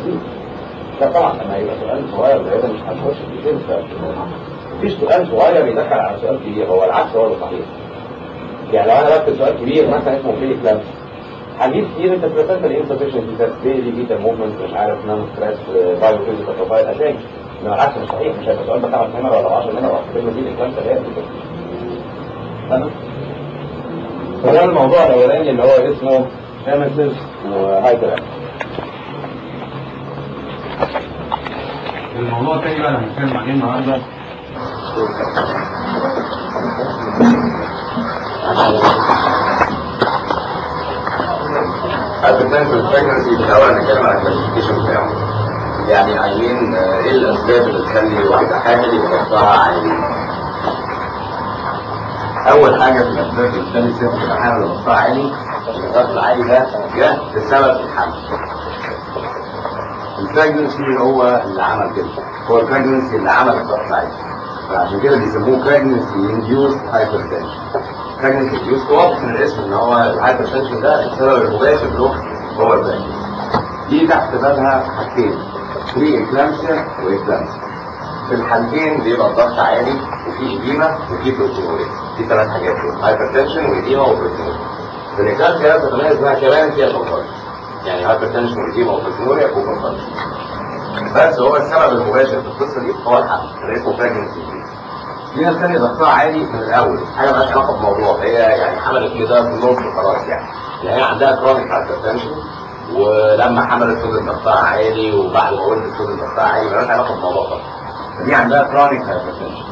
كتير لا طبعا لما يبقى سؤال صغير زي ده مش هنخش في كده مفيش سؤال صغير يدخل على سؤال كبير هو العكس هو اللي صحيح يعني لو انا بكتب سؤال كبير مثلا اسمه فيلي كلام هجيب كتير انت بريسنت الانسفشنسي تيست بيلي بيتا موفمنت مش عارف نان ستريس بايو فيزيكال بروفايل اسامي انما العكس مش صحيح مش هيبقى سؤال ب 5 نمر ولا 10 نمر واكتب له فيلي كلام ثلاثه تمام فده الموضوع الاولاني اللي هو اسمه نيمسيس وهايبر الموضوع الثاني بقى اللي هنتكلم عليه النهارده البرنامج البريجنسي بنحاول نتكلم عن الكلاسيفيكيشن بتاعه يعني عايزين آه، ايه الاسباب اللي تخلي واحده حامل يبقى ضغطها عالي اول حاجه في الاسباب اللي تخلي الست تبقى حامل ضغطها عالي الضغط العالي ده جه بسبب الحمل البريجنسي هو اللي عمل كده هو البريجنسي اللي عمل الضغط العالي فعشان كده بيسموه بريجنسي انديوس هايبرتنشن بريجنسي انديوس واضح من الاسم ان هو الهايبرتنشن ده السبب المباشر له هو البريجنسي دي تحت بابها حاجتين بري اكلامسيا واكلامسيا في الحالتين بيبقى الضغط عالي وفي اديمه وفي بروتينوريا دي ثلاث حاجات دول هايبرتنشن واديمه وبروتينوريا في الاكلامسيا تتميز بها كمان فيها الكونفرج يعني هايبرتنشن واديمه وبروتينوريا وكونفرج بس هو السبب المباشر في القصه دي هو الحمل اللي اسمه بريجنسي في ناس تانية ضغطها عالي من الاول حاجه مالهاش علاقه بموضوع هي يعني حملت كده في النص وخلاص يعني يعني هي عندها كرونيك هايبرتنشن ولما حملت فضل ضغطها عالي وبعد ما ولدت فضل ضغطها عالي مالهاش علاقه بالموضوع خالص دي عندها كرونيك هايبرتنشن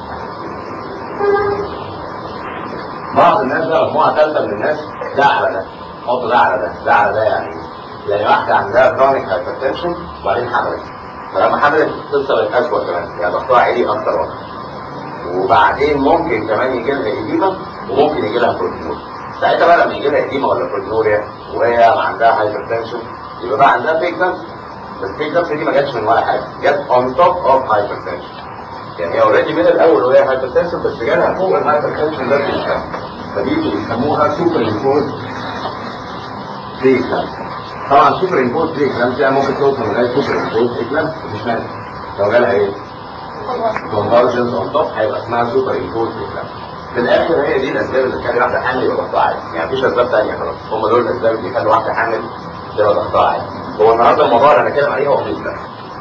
بعض الناس بقى مجموعه ثالثه من الناس ده على ده حط ده على ده ده على ده يعني يعني واحده عندها كرونيك هايبرتنشن وبعدين حملت فلما حملت القصه بقت اسوء كمان يعني ضغطها عالي اكتر واكتر وبعدين ممكن كمان يجي لها اديمه وممكن يجي لها بروتينوريا ساعتها بقى لما يجي لها اديمه ولا بروتينوريا وهي عندها هايبرتنشن يبقى بقى عندها بريكنس بس البريكنس دي ما جاتش من ولا حاجه جت اون توب اوف هايبرتنشن يعني هي اوريدي من الاول وهي هايبرتنشن بس جالها فوق الهايبرتنشن ده بريكنس فدي بيسموها سوبر امبوز بريكنس طبعا سوبر امبوز بريكنس يعني ممكن توصل لغايه سوبر امبوز بريكنس مش مانع لو جالها ايه؟ convergence on top هيبقى اسمها سوبر امبوز في الاخر هي دي الاسباب اللي تخلي واحده حامل يبقى ضغطها عالي يعني مفيش اسباب ثانيه خلاص هم دول الاسباب اللي يخلوا واحده حامل تبقى ضغطها عالي هو النهارده الموضوع اللي هنتكلم عليه هو البيزنس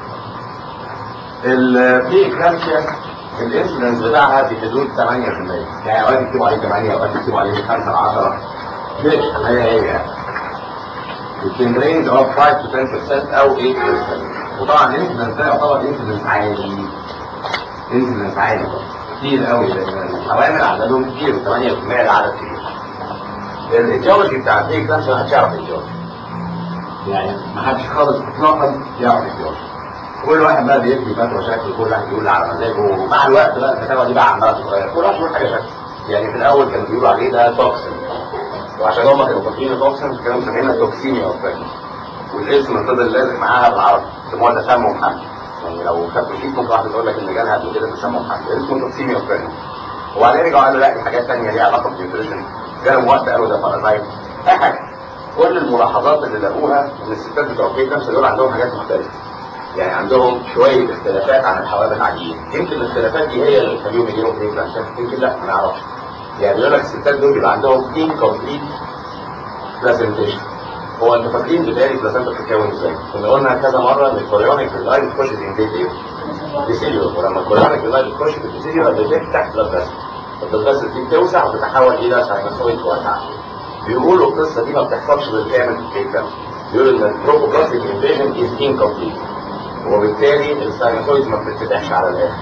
البري اكلامسيا الانسلنس بتاعها في حدود 8% يعني اوقات يكتبوا عليه 8 اوقات يكتبوا عليه 5 ل 10 مش هي هي يعني يمكن رينج اوف 5 to 10% او 8% وطبعا الانسلنس ده يعتبر انسلنس عالي انسلنس عالي كتير قوي لان الحوامل عددهم كتير 8% ده عدد كبير الايديولوجي بتاع البري اكلامسيا ما حدش يعرف الايديولوجي يعني ما حدش خالص اطلاقا يعرف الايديولوجي كل واحد بقى بيبني فتوى شكل كل واحد يقول على مزاجه ومع الوقت بقى الفتاوى دي بقى عماله تتغير كل واحد يقول حاجه شكل يعني في الاول كانوا بيقولوا عليه ده توكسين وعشان هم كانوا فاكرين توكسين كانوا مسمينها توكسيميا اوف والاسم فضل لازق معاها بالعربي سموها تسمم حمل يعني لو خدتوا شيء ممكن واحد يقول لك ان جالها قبل كده تسمم حمل اسمه توكسيميا اوف وبعدين رجعوا قالوا لا دي حاجات ثانيه ليها علاقه بالنيوتريشن جالهم وقت قالوا ده بارازايت اي حاجه كل الملاحظات اللي لقوها ان الستات بتوع البيت نفس دول عندهم حاجات مختلفه يعني عندهم شويه اختلافات عن الحوامل العاديين يمكن الاختلافات دي هي اللي بتخليهم يجيلهم بريك كانسر يمكن لا ما نعرفش يعني بيقول لك الستات دول بيبقى عندهم incomplete presentation هو انتوا فاكرين بدايه البلاسنتا بتتكون ازاي؟ كنا قلنا كذا مره ان الكوريونيك ريلاي بتخش في انتيك ايه؟ ديسيليور ولما الكوريونيك ريلاي بتخش في الديسيليور بتفتح بلاد فيسل البلاد فيسل دي بتوسع وتتحول الى ساينوسويد واسعه بيقولوا القصه دي ما بتحصلش بالكامل في الكيك ده بيقولوا ان البروبوبلاستيك انفيجن از انكمبليت وبالتالي الساينوسويد ما بتتفتحش على الاخر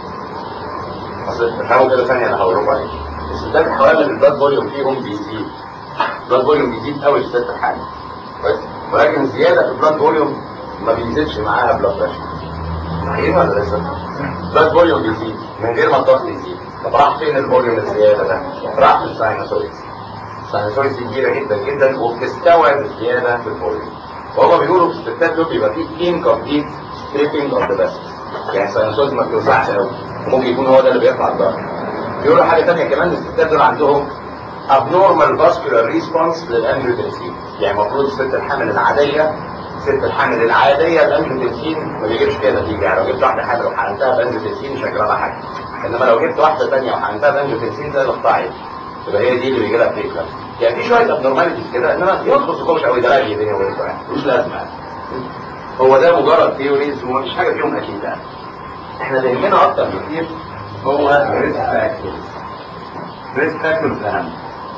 اصل تفهموا كده ثانيه انا هقول لكم عليه الستات الحوامل البلاد فوليوم فيهم بيزيد البلاد فوليوم بيزيد قوي في الست الحامل كويس ولكن زياده في البلاد فوليوم ما بيزيدش معاها بلاد بريشر صحيح ولا لسه؟ البلاد فوليوم بيزيد من غير ما الضغط يزيد طب راح فين الفوليوم الزياده ده؟ راح في الساينوسويد الساينوسويد كبيره جدا جدا وبتستوعب الزياده في الفوليوم وهم بيقولوا في الستات دول بيبقى في incomplete stripping of the vessels يعني الساينوسويد ما بتوسعش قوي ممكن يكون هو ده اللي بيرفع الضغط بيقولوا حاجه ثانيه كمان الستات دول عندهم abnormal vascular response للانجيوتنسين يعني المفروض الست الحامل العاديه الست الحامل العاديه الانجيوتنسين ما بيجيبش كده نتيجه يعني لو جبت واحده حامل وحقنتها بانجيوتنسين مش هيجرى لها حاجه انما لو جبت واحده ثانيه وحقنتها بانجيوتنسين زي الاقطاعي يبقى هي دي اللي بيجي لها بريكلاس يعني في شويه ابنورماليتيز كده انما يخلص الكومش قوي ده لا بيني وبينكم يعني مش لازمه يعني. هو ده مجرد ثيوريز ومفيش حاجه فيهم اكيد يعني احنا اللي يهمنا اكتر بكتير هو ريسك فاكتورز ريسك فاكتورز اهم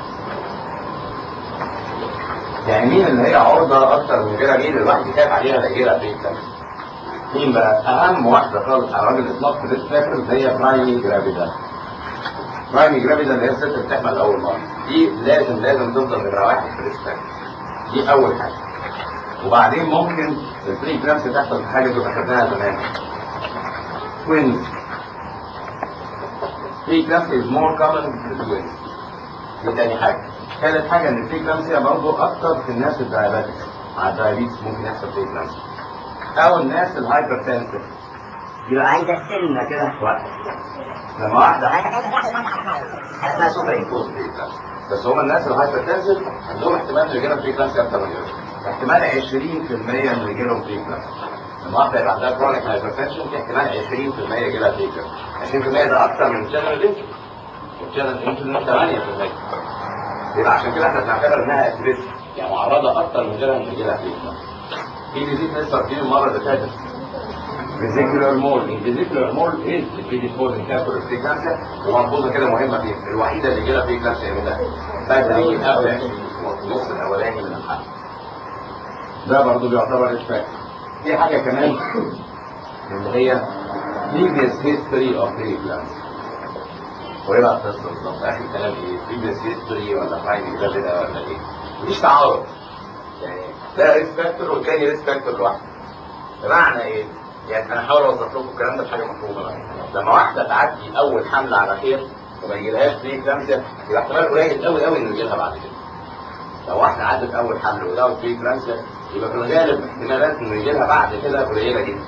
يعني مين اللي هي عرضة أكتر من غيرها مين اللي الواحد يخاف عليها لا غيرها في مين بقى؟ أهم واحدة خالص على وجه الإطلاق في الريسك فاكتورز هي برايمي جرافيدا برايمي جرافيدا اللي هي الست اللي بتحمل أول مرة دي لازم لازم تفضل نمرة واحد في الريسك فاكتورز دي أول حاجة وبعدين ممكن البري كلامس تحصل في حاجة كنا خدناها زمان twins بري كلامس is more common في التوينز دي تاني حاجة ثالث حاجة ان البري كلامس برضه أكتر في الناس الدايابيتكس مع الدايابيتس ممكن يحصل بري كلامس أو الناس الهايبر تنسيف يبقى عايزة سنة كده في وقت لما واحدة اسمها سوبر امبوز بري كلامس بس هم الناس الهايبر تنسيف عندهم احتمال ان يجيلهم بري كلامس أكتر من غيرهم احتمال 20% ان يجيلهم بري كلامس لما واحدة يبقى عندها كرونيك هايبرتنشن في احتمال 20% يجي لها بري كلامس 20% ده أكتر من الجنرال انسولين الجنرال انسولين 8% يبقى عشان كده احنا بنعتبر انها اتريس يعني معرضه اكتر من غيرها من يجيلها بريكلا في ديزيز لسه واخدين المره اللي فاتت فيزيكولار مول الفيزيكولار مول ايه البريديسبوزنج كانسر بريكلامسيا وملحوظه كده مهمه فيه الوحيده اللي يجيلها بريكلامسيا امتى؟ بدري قبل 20 اسبوع النص الاولاني من الحمل ده برضه بيعتبر اسفاك في حاجه كمان اللي هي previous history of preeclampsia وايه بقى القصه بالظبط اخر كلام ايه بريفيس هيستوري ولا فاينل جرافيدا ولا ايه مفيش تعارض يعني ده ريسك فاكتور والتاني ريسك فاكتور لوحده بمعنى ايه يعني انا هحاول اوصف لكم الكلام ده بحاجه مفهومه بقى لما واحده تعدي اول حمله على خير وما يجيلهاش بري كلامسيا يبقى احتمال قليل قوي قوي انه يجيلها بعد كده لو واحده عدت اول حمل ولها بري كلامسيا يبقى في الغالب احتمالات انه يجيلها بعد كده قليله جدا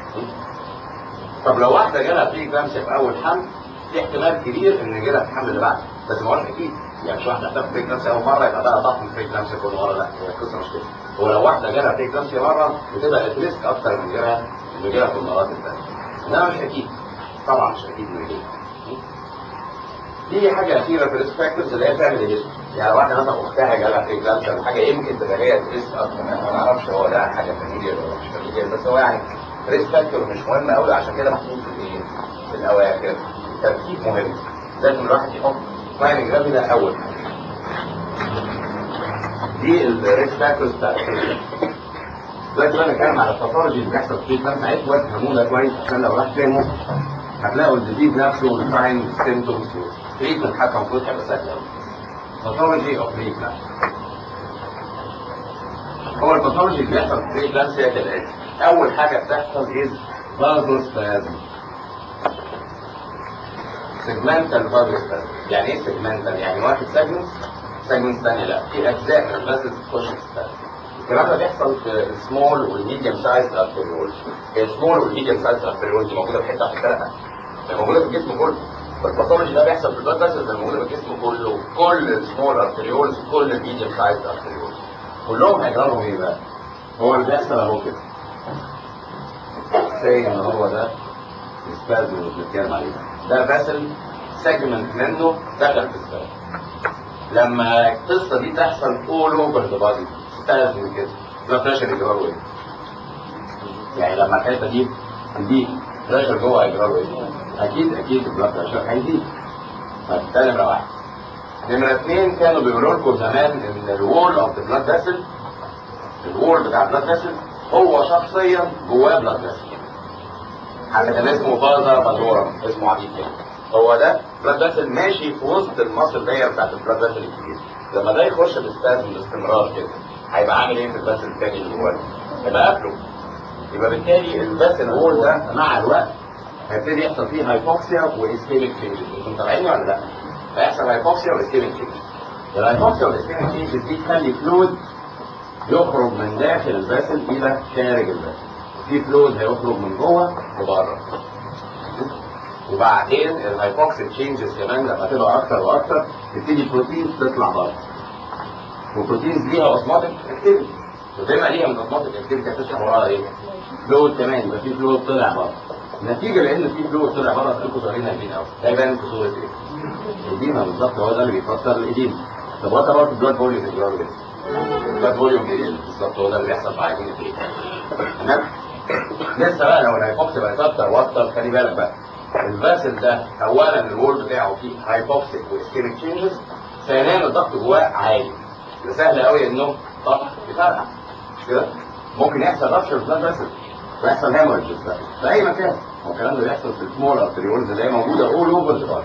طب لو واحده جالها بري كلامسيا في اول حمل في احتمال كبير ان يجي لها الحمل اللي بعده بس ما هوش اكيد يعني مش واحده هتاخد بريك نفسي اول مره يبقى بقى ضغط بريك نفسي كل مره لا هي القصه مش كده هو لو واحده جالها بريك نفسي مره بتبقى الريسك اكتر من غيرها من غيرها في المرات الثانيه انما مش اكيد طبعا مش اكيد من غيرها دي حاجه اخيره في الريسك فاكتورز اللي هي بتعمل الجسم يعني لو واحده مثلا اختها جالها بريك نفسي ولا حاجه يمكن تبقى هي ريسك اكتر انا ما اعرفش هو ده حاجه فاميليا ولا مش فاميليا بس هو يعني ريسك فاكتور مش مهم قوي عشان كده محطوط في الايه في الاواخر ترتيب مهم لازم الواحد يحط فاين جرافيدا اول دي الريسك فاكتورز بتاعت دلوقتي بقى نتكلم على الباثولوجي اللي بيحصل في البلانت عايزكم تفهموه ده كويس عشان لو راح فهمه هتلاقوا الديزيز نفسه والساين سيمتومز والتريتمنت حتى المفروض هيبقى سهل قوي باثولوجي اوف بريكلاس هو الباثولوجي اللي بيحصل في بريكلاس هي كالاتي اول حاجه بتحصل از فازوسبازم سيجمنتال فازوسبازم يعني ايه سيجمنتال يعني واحد سيجمنت سيجمنت ثاني لا في اجزاء من الفازوس تخش في الثاني الكلام ده بيحصل في السمول والميديوم سايز ارتريول السمول والميديوم سايز ارتريول دي موجوده في حته في الثلاثه موجوده في الجسم كله فالباثولوجي ده بيحصل في البلاد فاسلز موجوده في الجسم كله كل السمول ارتريولز كل الميديوم سايز ارتريول كلهم هيجرالهم ايه بقى؟ هو اللي بيحصل اهو كده زي ان هو ده السبازم اللي بنتكلم عليه ده فاسل سيجمنت منه دخل في السبازم لما القصه دي تحصل اول اوفر ذا بادي سبازم كده ده بريشر يجرى ايه؟ يعني لما الحته دي دي بريشر جوه هيجرى له ايه؟ اكيد اكيد البلاد بريشر هيزيد فده نمره واحد نمره اثنين كانوا بيقولوا لكم زمان ان الوول اوف ذا بلاد فيسل الوول بتاع البلاد فيسل هو شخصيا جواه بلاد فيسل حتى كان اسمه فازا ماجورا اسمه عبيد كده هو ده بلاد فيسل ماشي في وسط المصل داير بتاعت البلاد فيسل الكبير لما ده يخش باستازم باستمرار كده هيبقى عامل ايه في الفيسل الثاني اللي جواه؟ هيبقى قافله يبقى بالتالي الفيسل وول ده مع الوقت هيبتدي يحصل فيه هايبوكسيا واسكيميك تشينجز انتوا متابعيني ولا لا؟ هيحصل هايبوكسيا واسكيميك تشينجز الهايبوكسيا والاسكيميك تشينجز دي تخلي فلويد يخرج من داخل الفيسل الى خارج الفيسل في فلويد هيخرج من جوه وبره وبعدين الهايبوكسيك تشينجز كمان لما تبقى اكتر واكتر تبتدي بروتينز تطلع بره وبروتينز ليها اوزماتيك اكتيفيتي وتبقى ليها من اوتوماتيك اكتيفيتي هتشرح وراها ايه؟ فلويد كمان يبقى في فلويد طلع بره نتيجه لان في فلويد طلع بره تلاقوا سؤالين هايفين قوي ده يبان في صوره ايه؟ الإديمة بالظبط هو ده اللي بيفسر الإديمة طب وات اباوت البلاد فوليوم البلاد البلاد فوليوم بالظبط هو ده اللي بيحصل في عينين الايه تمام لسه بقى لو الهايبوكسي بقى اكتر واكتر خلي بالك بقى الفاسل ده اولا الوول بتاعه فيه هايبوكسيك واسكيميك تشينجز ثانيا الضغط جواه عالي ده سهل قوي انه ضغط يفرقع مش كده ممكن يحصل رابشر في بلاد فاسل ويحصل هيموريجز بقى في اي مكان هو الكلام ده بيحصل في السمول ارتريولز اللي هي موجوده اول اوفر ذا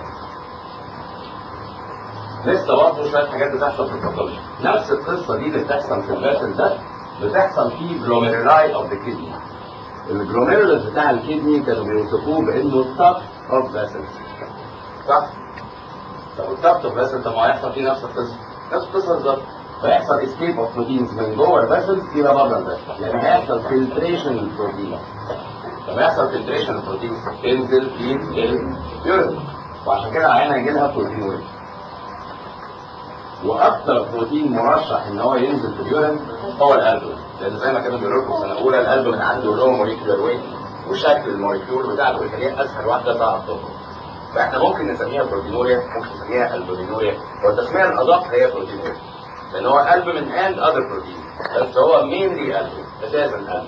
لسه برضه شويه حاجات بتحصل في الباثولوجي نفس القصه دي اللي بتحصل في الفاسل ده بتحصل في جلوميرولاي اوف ذا كيدني الجلوميرولس بتاع الكدني كانوا بيوصفوه بانه تاف اوف فاسلز صح؟ طب التاف اوف فاسل طب ما هيحصل فيه نفس القصه نفس القصه بالظبط فيحصل اسكيب اوف بروتينز من جوه الفاسلز الى بره الفاسل يعني هيحصل فلتريشن للبروتين لما يحصل فلتريشن للبروتين تنزل في اليورين وعشان كده العيان هيجي لها بروتينوريا واكثر بروتين مرشح ان هو ينزل في اليورين هو الالبوم لان زي ما كانوا بيقولوا لكم سنه اولى الالبوم عنده له موليكيولر ويت وشكل الموليكيول بتاعته بيخليها اسهل واحده تعرف تخرج فاحنا ممكن نسميها بروتينوريا ممكن نسميها البومينوريا والتسميه الادق هي بروتينوريا لان هو البومين اند اذر بروتين بس هو مينلي البوم اساسا البوم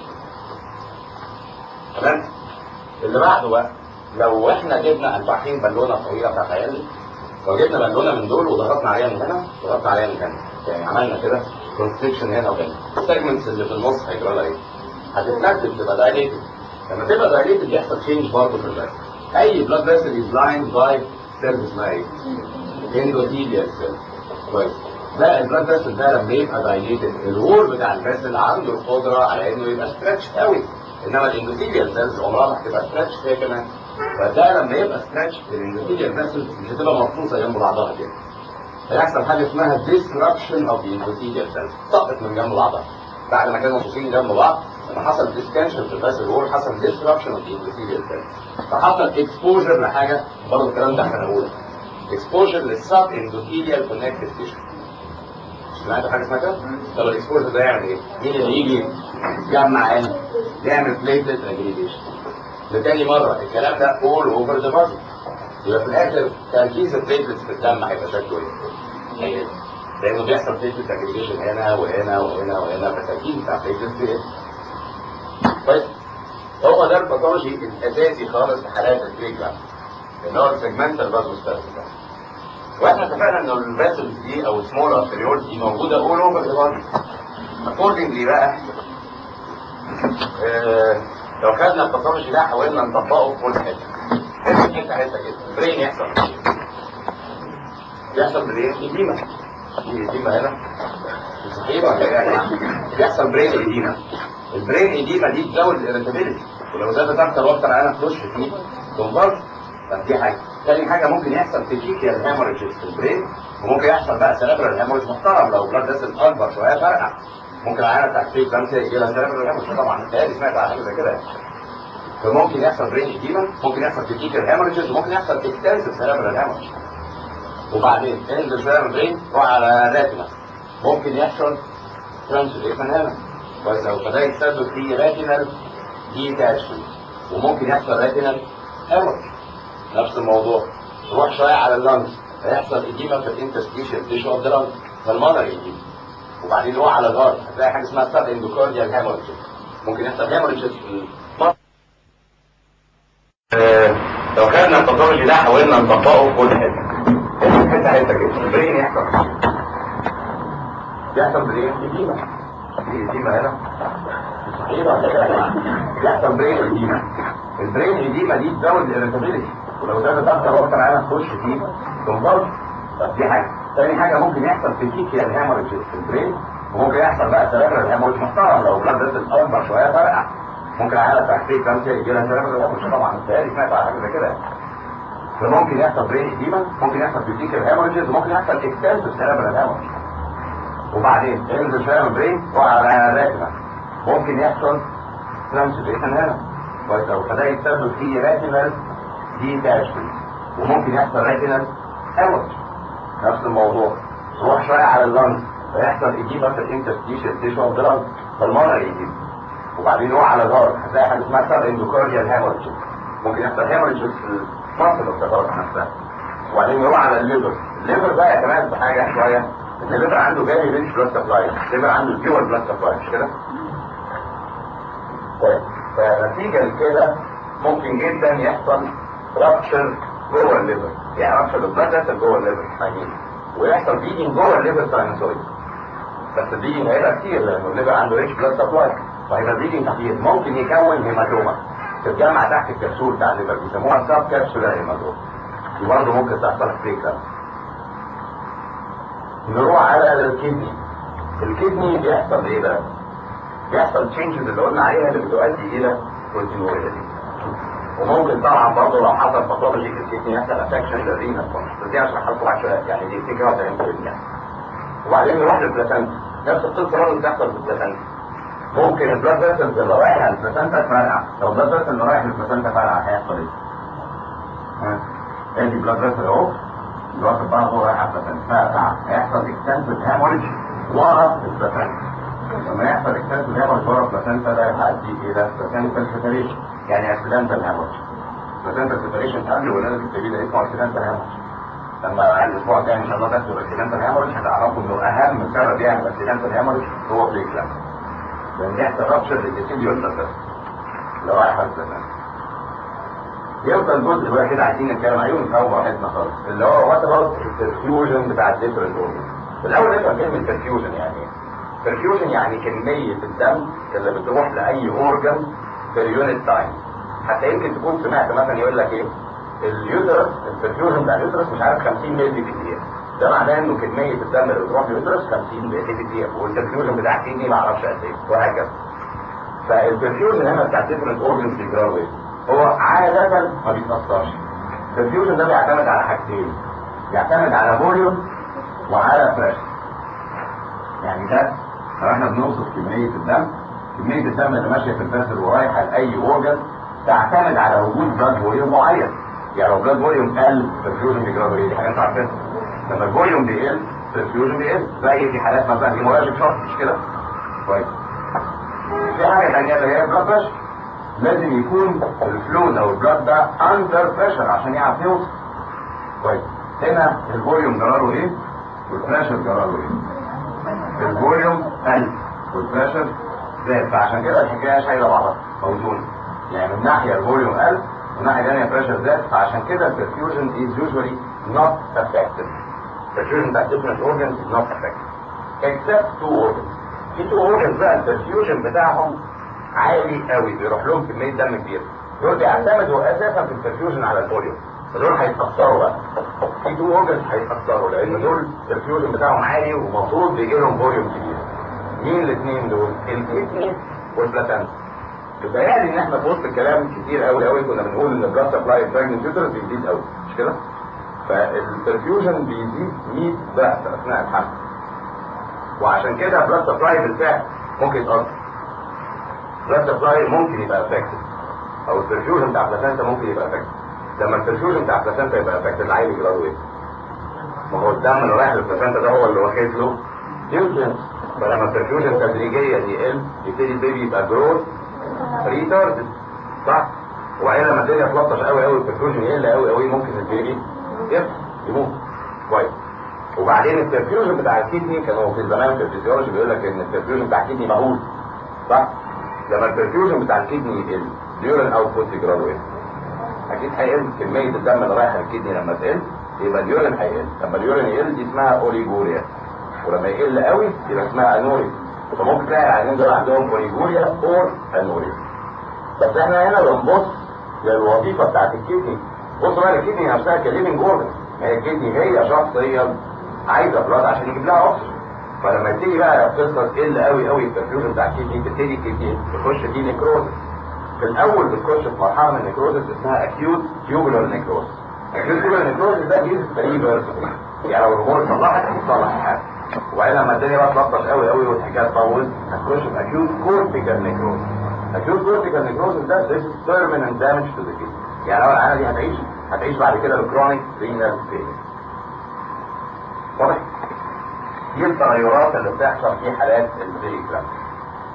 تمام اللي بعده بقى لو احنا جبنا البحرين بالونه طويله بتاعت عيالي لو جبنا بالونه من دول وضغطنا عليها من هنا وضغطنا عليها من هنا يعني عملنا كده كونستريكشن هنا وهنا السيجمنتس اللي في النص هيجرى لها ايه؟ هتتنفذ تبقى دايليتد لما تبقى دايليتد بيحصل تشينج برضه في البلد اي بلاد فيسل از لايند باي سيلز اسمها ايه؟ اندوثيليال سيلز كويس ده البلاد فيسل ده لما يبقى دايليتد الوول بتاع الفيسل عنده القدره على انه يبقى ستريتش قوي انما الاندوثيليال سيلز عمرها ما هتبقى ستريتش هي كمان فده لما يبقى ستريتش الاندوثيليال فيسل مش هتبقى مبسوطه جنب بعضها كده هيحصل حاجه اسمها disruption of the endothelial cells سقط من جنب بعضها بعد ما كانوا مبسوطين جنب بعض لما حصل ديستنشن في الفاسل وول حصل disruption of the endothelial cells فحصل اكسبوجر لحاجه برضه الكلام ده احنا هنقوله اكسبوجر للسب اندوثيليال كونكتيف تيشو سمعت حاجه اسمها كده؟ طب الاكسبوجر ده يعمل ايه؟ مين اللي يجي يجمع هنا يعمل بليتلت اجريجيشن لتاني مره الكلام ده all over the body يبقى في الاخر تركيز البليتلتس في الدم هيبقى شكله ايه؟ هي لانه بيحصل بليتلت اجريجيشن هنا وهنا وهنا وهنا فالتركيز بتاع البليتلتس ايه؟ كويس هو ده الباثولوجي الاساسي خالص في حالات البريكلام اللي هو السيجمنتال فازوستاسيس واحنا اتفقنا ان الفاسلز دي او السمول ارتريول دي موجوده اول اوفر ذا بادي اكوردنجلي بقى آه لو خدنا الباثولوجي ده حاولنا نطبقه في كل حته حته حته حته كده برين يحصل يحصل برين اديمه في اديمه هنا صحيح ولا ايه يا جماعه؟ يحصل برين اديمه البرين اديمه دي تزود الاريتابيلتي ولو زادت اكتر واكتر انا تخش فيه كونفرت طب دي حاجه تاني حاجه ممكن يحصل تيكيكيال هيموريجز في البرين وممكن يحصل بقى سيريبرال هيموريج محترم لو بلاد فيسل اكبر شويه فرقع ممكن العينه بتاعت فيه كلامسيا يجي لها سيريبرال هيموريج طبعا تاني سمعت على حاجه زي كده فممكن يحصل برين اديما ممكن يحصل تيكيكيال هيموريجز وممكن يحصل اكستنسيف سيريبرال هيموريج وبعدين انزل شويه من البرين روح على الراتنا ممكن يحصل ترانسليشن هنا كويس قوي فده يتسبب في راتينال ديتاشمنت وممكن يحصل راتينال هيموريج نفس الموضوع روح شويه على اللنجز هيحصل اديما في الانتستيشن تيشو اوف ذا لنج فالمونر اديما وبعدين روح على الهارت هتلاقي حاجه اسمها سب اندوكارديال هيموريج ممكن يحصل هيموريج في لو خدنا الباثولوجي ده حاولنا نطبقه في كل حته حته حته كده برين يحصل يحصل برين اديما في اديما هنا صحيح ولا ايه يا جماعه؟ يحصل برين اديما البرين اديما دي تزود الاريتابيلتي ولو زادت اكتر واكتر انا تخش فيه كونفرت طب دي حاجه تاني حاجه ممكن يحصل تيكيكيال هيموريج في البرين وممكن يحصل بقى سيريبرال هيموريج محترم لو بلاد فيسل اكبر شويه فرقع ممكن عيله بتاعت فيه كلامسيا يجي لها سيريبرال هيموريج طبعا متهيألي سمعت على حاجه زي كده فممكن يحصل برين اديما ممكن يحصل تيكيكيال هيموريجز وممكن يحصل اكستنسيف سيريبرال هيموريج وبعدين انزل شويه من البرين روح على الراتنا ممكن يحصل ترانسليشن هنا كويس قوي فده يتسبب فيه راتينال ديتاشمنت وممكن يحصل راتينال هيموريج نفس الموضوع روح شويه على اللنج فيحصل اجيبه في الانتستيشن تيشو اوف ذا فالمونري يزيد وبعدين يروح على الهارت هتلاقي حاجه اسمها سب اندوكارديال هيموريج ممكن يحصل هيموريج في المصل اوف ذا نفسها وبعدين يروح على الليفر الليفر بقى يتميز بحاجه شويه ان الليفر عنده جاري ريتش بلاد سبلاي الليفر عنده بيور بلاد سبلاي مش كده؟ طيب فنتيجه لكده ممكن جدا يحصل رابشر جوه الليفر يعني رابشر البلاد فيسل جوه الليفر حقيقي ويحصل بيدنج جوه الليفر ساينسويد بس البيدنج هيبقى كتير لانه الليفر عنده ريتش بلاد سبلاي فهيبقى بيدنج كتير ممكن يكون هيماتوما تتجمع تحت الكبسول بتاع الليفر بيسموها سب كابسولار هيماتوما دي برضه ممكن تحصل في بريك نروح على الكدني الكدني بيحصل ايه بقى؟ بيحصل تشينجز اللي قلنا عليها اللي بتؤدي الى بروتينوريا دي وممكن طبعا برضه لو حصل باثولوجي في الكدني يحصل افكشن للرينا بس دي عشان احط بعد شويه يعني دي فكره وتعمل يعني وبعدين نروح للبلاسنتا نفس القصه برضه بتحصل في البلاسنتا ممكن البلاد فيسلز اللي رايحه للبلاسنتا تفرقع لو البلاد فيسل اللي رايح للبلاسنتا فرقع هيحصل ايه؟ ها؟ ادي بلاد فيسل اهو اللي واخد بعضه رايح على البلاسنتا فرقع هيحصل اكستنسيف هيموريج ورا البلاسنتا لما يحصل اكستنسيف هيموريج ورا البلاسنتا ده يؤدي الى بلاسنتا سيبريشن يعني اكسيدنتال هيموريج بلاسنتا سيبريشن قبل ولاده البيبي ده اسمه اكسيدنتال هيموريج لما الاسبوع الجاي ان شاء الله تاخدوا الاكسيدنتال هيموريج هتعرفوا انه اهم سبب يعمل اكسيدنتال هيموريج هو بريكلام لان يحصل رابشر للديسيديو بلاسنتا اللي رايح على البلاسنتا يفضل جزء بقى كده عايزين نتكلم عليه ونفهمه براحتنا خالص اللي هو وات اباوت البرفيوجن بتاع الديفرنت اورجن الاول نفهم كلمه برفيوجن يعني ايه برفيوجن يعني كميه الدم اللي بتروح لاي اورجن في اليونت تايم حتى يمكن تكون سمعت مثلا يقول لك ايه اليوترس البرفيوجن بتاع اليوترس مش عارف 50 مللي في الدقيقه ده معناه انه كميه الدم اللي بتروح لليوترس 50 مللي في الدقيقه والبرفيوجن بتاع الكدني ما اعرفش قد ايه وهكذا فالبرفيوجن هنا بتاع ديفرنت اورجنز بيجراوا ايه هو عادة ما بيتأثرش الفيوجن ده بيعتمد على حاجتين بيعتمد على فوليوم وعلى بريشر يعني ده لو احنا بنوصف كمية الدم كمية الدم اللي ماشية في الفاسل ورايحة لأي اورجن تعتمد على وجود بلاد فوليوم معين يعني لو بلاد فوليوم قل الفيوجن بيجرى ايه دي حاجات عارفينها لما الفوليوم بيقل الفيوجن بيقل زي في حالات مثلا هيموراجيك شوك مش كده كويس في حاجة تانية اللي هي بلاد بريشر لازم يكون الفلويد او البلاد ده اندر بريشر عشان يعرف يوصل كويس هنا الفوليوم جراله ايه والبريشر جراله ايه الفوليوم قل والبريشر زاد فعشان كده الحكايه شايله بعضها موزونه يعني من ناحيه الفوليوم قل ومن ناحيه ثانيه البريشر زاد فعشان كده البرفيوجن is usually not affected perfusion بتاع different organs is not affected except two organs في two organs بقى البرفيوجن بتاعهم عالي قوي بيروح لهم كميه دم كبير دول بيعتمدوا اساسا في البرفيوجن على الفوليوم فدول هيتاثروا بقى في تو اورجنز هيتاثروا لان دول البرفيوجن بتاعهم عالي ومفروض بيجي لهم فوليوم كبير مين الاثنين دول الكدني والبلاتانتا بيتهيألي ان احنا في وسط الكلام كتير قوي قوي كنا بنقول ان البلاد سبلاي براجنت يوترس بيزيد قوي مش كده؟ فالبرفيوجن بيزيد 100 ضعف اثناء الحمل وعشان كده البلاد سبلاي بالفعل ممكن يتاثر بلاد سبلاي ممكن يبقى افكتد او البرفيوجن بتاع البلاسنتا ممكن يبقى افكتد لما البرفيوجن بتاع البلاسنتا يبقى افكتد العيل يجرى له ايه؟ ما هو الدم اللي رايح للبلاسنتا ده هو اللي واخد له نيوترينز فلما البرفيوجن تدريجيا يقل يبتدي البيبي يبقى جروث ريتاردد صح؟ وبعدين لما الدنيا تلطش قوي قوي البرفيوجن يقل قوي قوي ممكن البيبي يفقد يموت كويس وبعدين البرفيوجن بتاع الكدني كانوا في زمان في الفيزيولوجي بيقول لك ان البرفيوجن بتاع الكدني مهول صح؟ لما البرفيوجن بتاع الكدني يقل اليورين اوتبوت يجرى له ايه؟ اكيد هيقل كميه الدم اللي رايحه للكدني لما تقل يبقى اليورين هيقل لما اليورين يقل دي اسمها اوليجوريا ولما يقل قوي يبقى اسمها انوريا فممكن تلاقي العيانين دول عندهم اوليجوريا اور انوريا بس احنا هنا بنبص للوظيفه بتاعت الكدني بص بقى الكدني نفسها كليفنج اورجن ما هي الكدني هي شخصيا عايزه بلاد عشان يجيب لها اكسجين فلما تيجي بقى قصه تقل قوي قوي البرفيوجن بتاع الكدني تبتدي الكدني تخش في نيكروز في الاول بتخش في مرحله من النيكروزس اسمها اكيوت تيوبولار نيكروز اكيوت تيوبولار نيكروز ده بيجي تقريبا يعني لو الامور اتصلحت هتصلح الحال وبعدين لما الدنيا بقى تلطش قوي قوي والحكايه تطول هتخش في اكيوت كورتيكال نيكروز اكيوت كورتيكال نيكروز ده this permanent damage to the kidney يعني لو العيانه دي هتعيش هتعيش بعد كده بكرونيك رينال فيلير واضح؟ دي التغيرات اللي بتحصل في حالات البريكلامس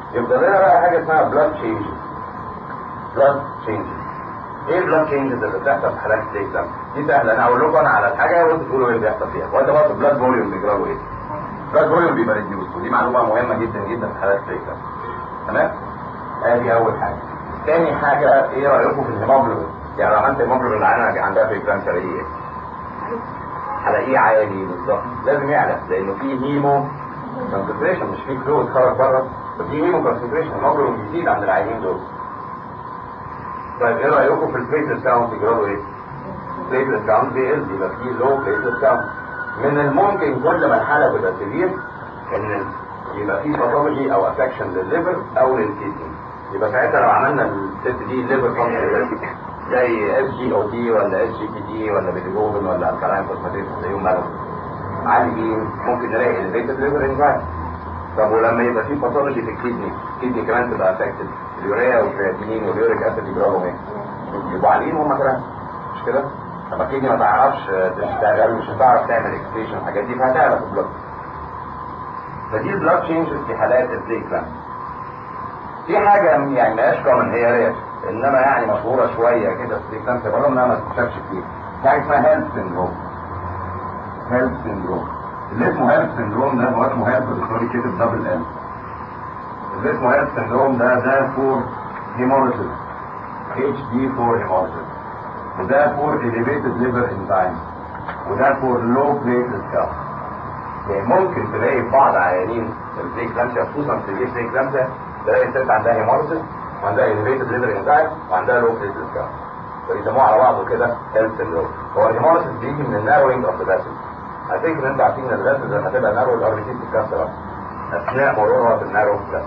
يفضل لنا بقى حاجه اسمها بلاد تشينجز بلاد تشينجز ايه البلاد تشينجز اللي بتحصل في حالات السيكلم دي سهله انا اقول لكم انا على الحاجه وانتوا تقولوا ايه اللي بيحصل فيها وانت برضه بلاد فوليوم بيجرى له ايه بلاد فوليوم بيبقى ريديوس ودي معلومه مهمه جدا جدا في حالات السيكلم تمام ادي اول حاجه تاني حاجه ايه رايكم في الهيموجلوبين يعني لو عملت هيموجلوبين العينه عندها في كلام تلاقيه ايه هلاقيه عالي بالظبط لازم يعلى لانه فيه هيمو كونسنتريشن مش فيه فلويد خرج بره ففي هيمو كونسنتريشن الهيموجلوبين بيزيد عند العينين دول طيب ايه رايكم في البليتلت كاونت يجرالوا ايه؟ البليتلت كاونت بيقل يبقى فيه لو بليتلت كاونت من الممكن كل ما الحاله تبقى سيفير ان يبقى فيه باثولوجي او افكشن للليفر او للكدني يبقى ساعتها لو عملنا الست دي ليفر فانكشن زي اس جي او دي ولا اس جي بي دي ولا بيتيجوفن ولا الكلاين فوسفاتيز زيهم مالهم عاليين ممكن نلاقي البيتد ليفر انزايم طب ولما يبقى في باثولوجي في الكدني الكدني كمان تبقى افكتد اليوريا والكرياتينين واليوريك اسيد يجرالهم ايه؟ يبقوا عاليين هم كمان مش كده؟ لما الكدني ما تعرفش تشتغل مش هتعرف تعمل اكسبريشن الحاجات دي فهتعلى في البلد فدي البلاد تشينجز في حالات البليك في حاجة يعني مالهاش كومن هي رير انما يعني مشهورة شوية كده في الكلام برغم انها ما تتشافش كتير في حاجة اسمها هيلث سندروم هيلث سندروم اللي اسمه هيلث سندروم ده هو اسمه هيلث سوري كتب دبل ال اللي اسمه هيلث سندروم ده ده فور هيموليسيس اتش دي فور هيموليسيس وده فور elevated liver enzyme وده فور low platelet count يعني ممكن تلاقي في بعض عيانين البريكلامسيا خصوصا في البريكلامسيا تلاقي الست عندها هيموليسيس وعندها elevated liver enzyme وعندها low platelet count فيسموه على بعضه كده هيلث سندروم هو الهيموليسيس بيجي من الناروينج اوف ذا فاسل هتفكر ان انتوا عارفين ان الفاسل لما تبقى نارو الار بي سي بتتكسر اثناء مرورها بالنارو ده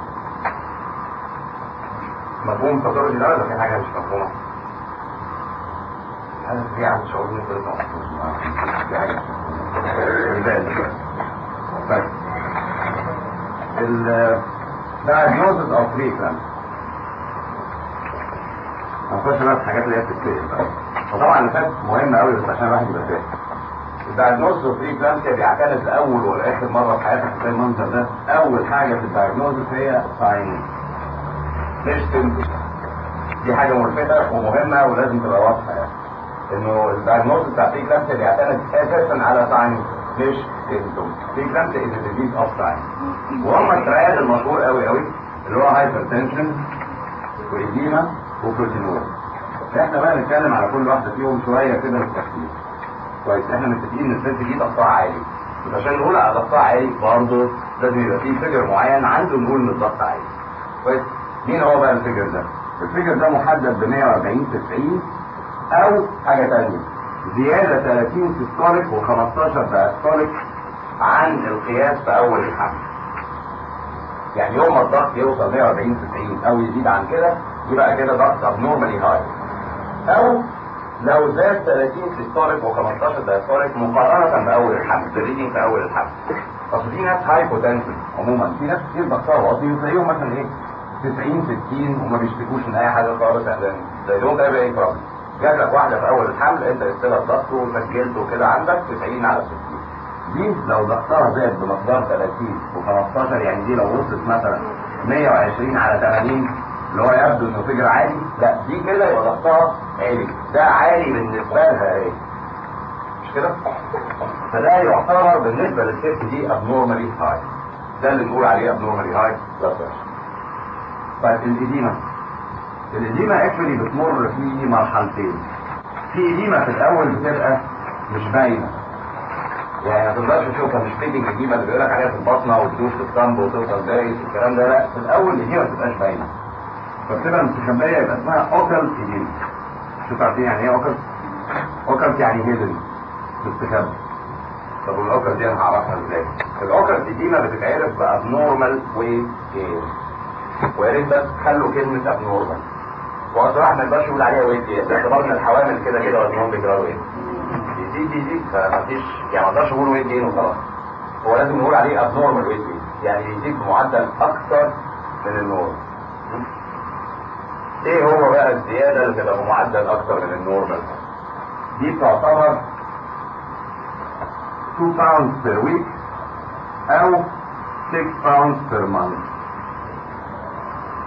مفهوم باثولوجي ده ولا في حاجه مش مفهومه؟ هل في عن شعور ان كل في حاجه يبان طيب ال diagnosis of preeclampsia هنخش بقى في الحاجات اللي هي بتتسال بقى وطبعا اللي فات مهم قوي بس عشان الواحد يبقى فاهم الدايجنوز اوف بريكلامسيا بيعتمد لاول والاخر مره في حياتك زي المنظر ده اول حاجه في الدايجنوز هي ساين مش سيمبل دي حاجه ملفتة ومهمة ولازم تبقى واضحة يعني انه الدايجنوز بتاع بريكلامسيا بيعتمد اساسا على ساين مش سيمبتوم بريكلامسيا از ديزيز اوف ساين وهم الترياد المشهور قوي قوي اللي هو هايبرتنشن وإديمة وبروتينور احنا بقى نتكلم على كل واحدة فيهم شوية كده بالتفصيل كويس احنا متفقين ان الست دي ضغطها عالي بس عشان نقول على ضغطها عالي برضه لازم يبقى فيه فيجر معين عنده نقول ان الضغط عالي كويس مين هو بقى الفيجر ده؟ الفيجر ده محدد ب 140 90 او حاجة تانية زيادة 30 سيستوليك و15 دايستوليك عن القياس في اول الحمل يعني يوم ما الضغط يوصل 140 90 او يزيد عن كده يبقى كده ضغط ابنورمالي هاي او لو زاد 30 سيستوليك و15 دايستوليك مقارنة بأول الحمل بالريدنج في أول الحمل أصل في ناس هاي بوتنشن عموما في ناس كتير ضغطها واطي وتلاقيهم مثلا إيه 90 60 وما بيشتكوش من أي حاجة خالص يعني زي دول ده أي بروبلم جات لك واحدة في أول الحمل أنت قلت لها الضغط وسجلته كده عندك 90 على 60 دي لو ضغطها زاد بمقدار 30 و15 يعني دي لو وصلت مثلا 120 على 80 اللي هو يبدو انه فجر عالي لا دي كده يبقى ضغطها عالي ده عالي بالنسبه لها ايه مش كده فده يعتبر بالنسبه للست دي ابنورمالي هاي ده اللي نقول عليه ابنورمالي هاي بلاد طيب الاديمه الاديمه اكشولي بتمر في مرحلتين في اديمه في الاول بتبقى مش باينه يعني ما تقدرش تشوفها مش فيدنج الاديمه اللي بيقول لك عليها في البطنه وتدوس في الصنب وتوصل دايس الكلام ده لا في الاول الاديمه ما بتبقاش باينه فبتبقى مستخبية يبقى اسمها اوكل ايدين شوف عارفين يعني ايه اوكل؟ اوكل يعني هيدن مستخبي طب والاوكل دي انا هعرفها ازاي؟ الاوكل دي ما بتتعرف بابنورمال ويت جين ويا ريت بس خلوا كلمة ابنورمال وصراحة ما يقدرش يقول عليها ويت جين باعتبارنا الحوامل كده كده وزنهم بيجروا ايه؟ يزيد يزيد فمفيش يعني ما اقدرش اقول ويت جين وخلاص هو لازم نقول عليه ابنورمال ويت جين يعني يزيد بمعدل اكثر من النورمال ايه هو بقى الزيادة اللي تبقى بمعدل اكتر من النورمال دي تعتبر 2 pounds per week او 6 pounds per month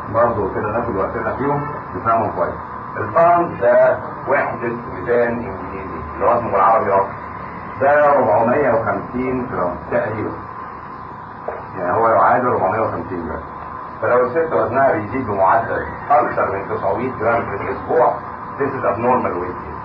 برضه كده ناخد وقتنا فيهم نفهمهم كويس الباوند ده وحدة ميزان انجليزي اللي هو اسمه بالعربي اصلا ده 450 جرام تقريبا يعني هو يعادل 450 جرام فلو الست وزنها بيزيد بمعدل اكثر من 900 جرام في الاسبوع this is abnormal weight gain.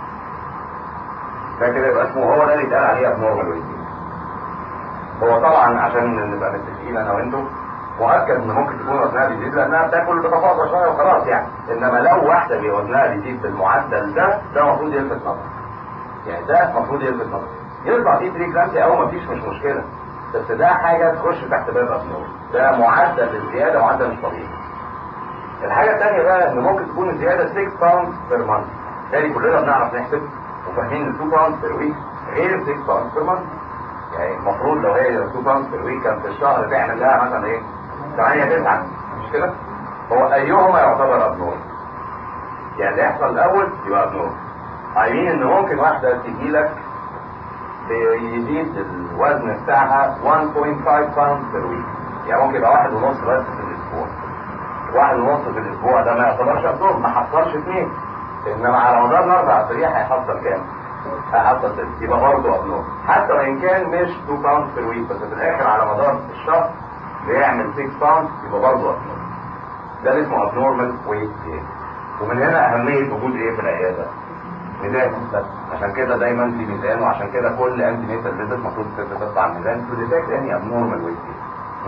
ده كده يبقى اسمه هو ده اللي اتقال عليه abnormal weight gain. هو طبعا عشان نبقى متفقين انا وانتم مؤكد ان ممكن تكون وزنها بيزيد لانها بتاكل بتفاضل شويه وخلاص يعني انما لو واحده وزنها بيزيد بالمعدل ده ده المفروض يلفت نظر يعني ده المفروض يلفت نظر يطلع فيه 3 جرام او مفيش مش مشكله بس ده حاجه تخش تحت باب ابنور ده معدل الزياده معدل مش طبيعي الحاجه الثانيه بقى ان ممكن تكون الزياده 6 باوند بير مانث تاني كلنا بنعرف نحسب وفاهمين ان 2 باوند بير ويك غير 6 باوند بير مانث يعني المفروض لو هي 2 باوند بير ويك كان في الشهر تعمل لها مثلا ايه 8 9 مش كده هو ايهما يعتبر ابنور يعني اللي يحصل الاول يبقى ابنور عايزين ان ممكن واحده تجي لك بيزيد الوزن بتاعها 1.5 باوند بير ويك يعني ممكن يبقى واحد ونص بس في الاسبوع واحد ونص في الاسبوع ده ما يعتبرش ابنور ما حصلش اثنين انما على مدار الاربع اسابيع هيحصل كام؟ هيحصل ست يبقى برضه ابنور حتى وان كان مش 2 باوند بير ويك بس في الاخر على مدار الشهر بيعمل 6 باوند يبقى برضه ابنور ده اللي اسمه ابنورمال ويت جين ومن هنا اهميه وجود ايه في العياده؟ ميزان بس عشان كده دايما في ميزان وعشان كده كل انتي نيتال فيزيت المفروض الست تطلع على الميزان تو ديتكت اني ابنورمال ويت جين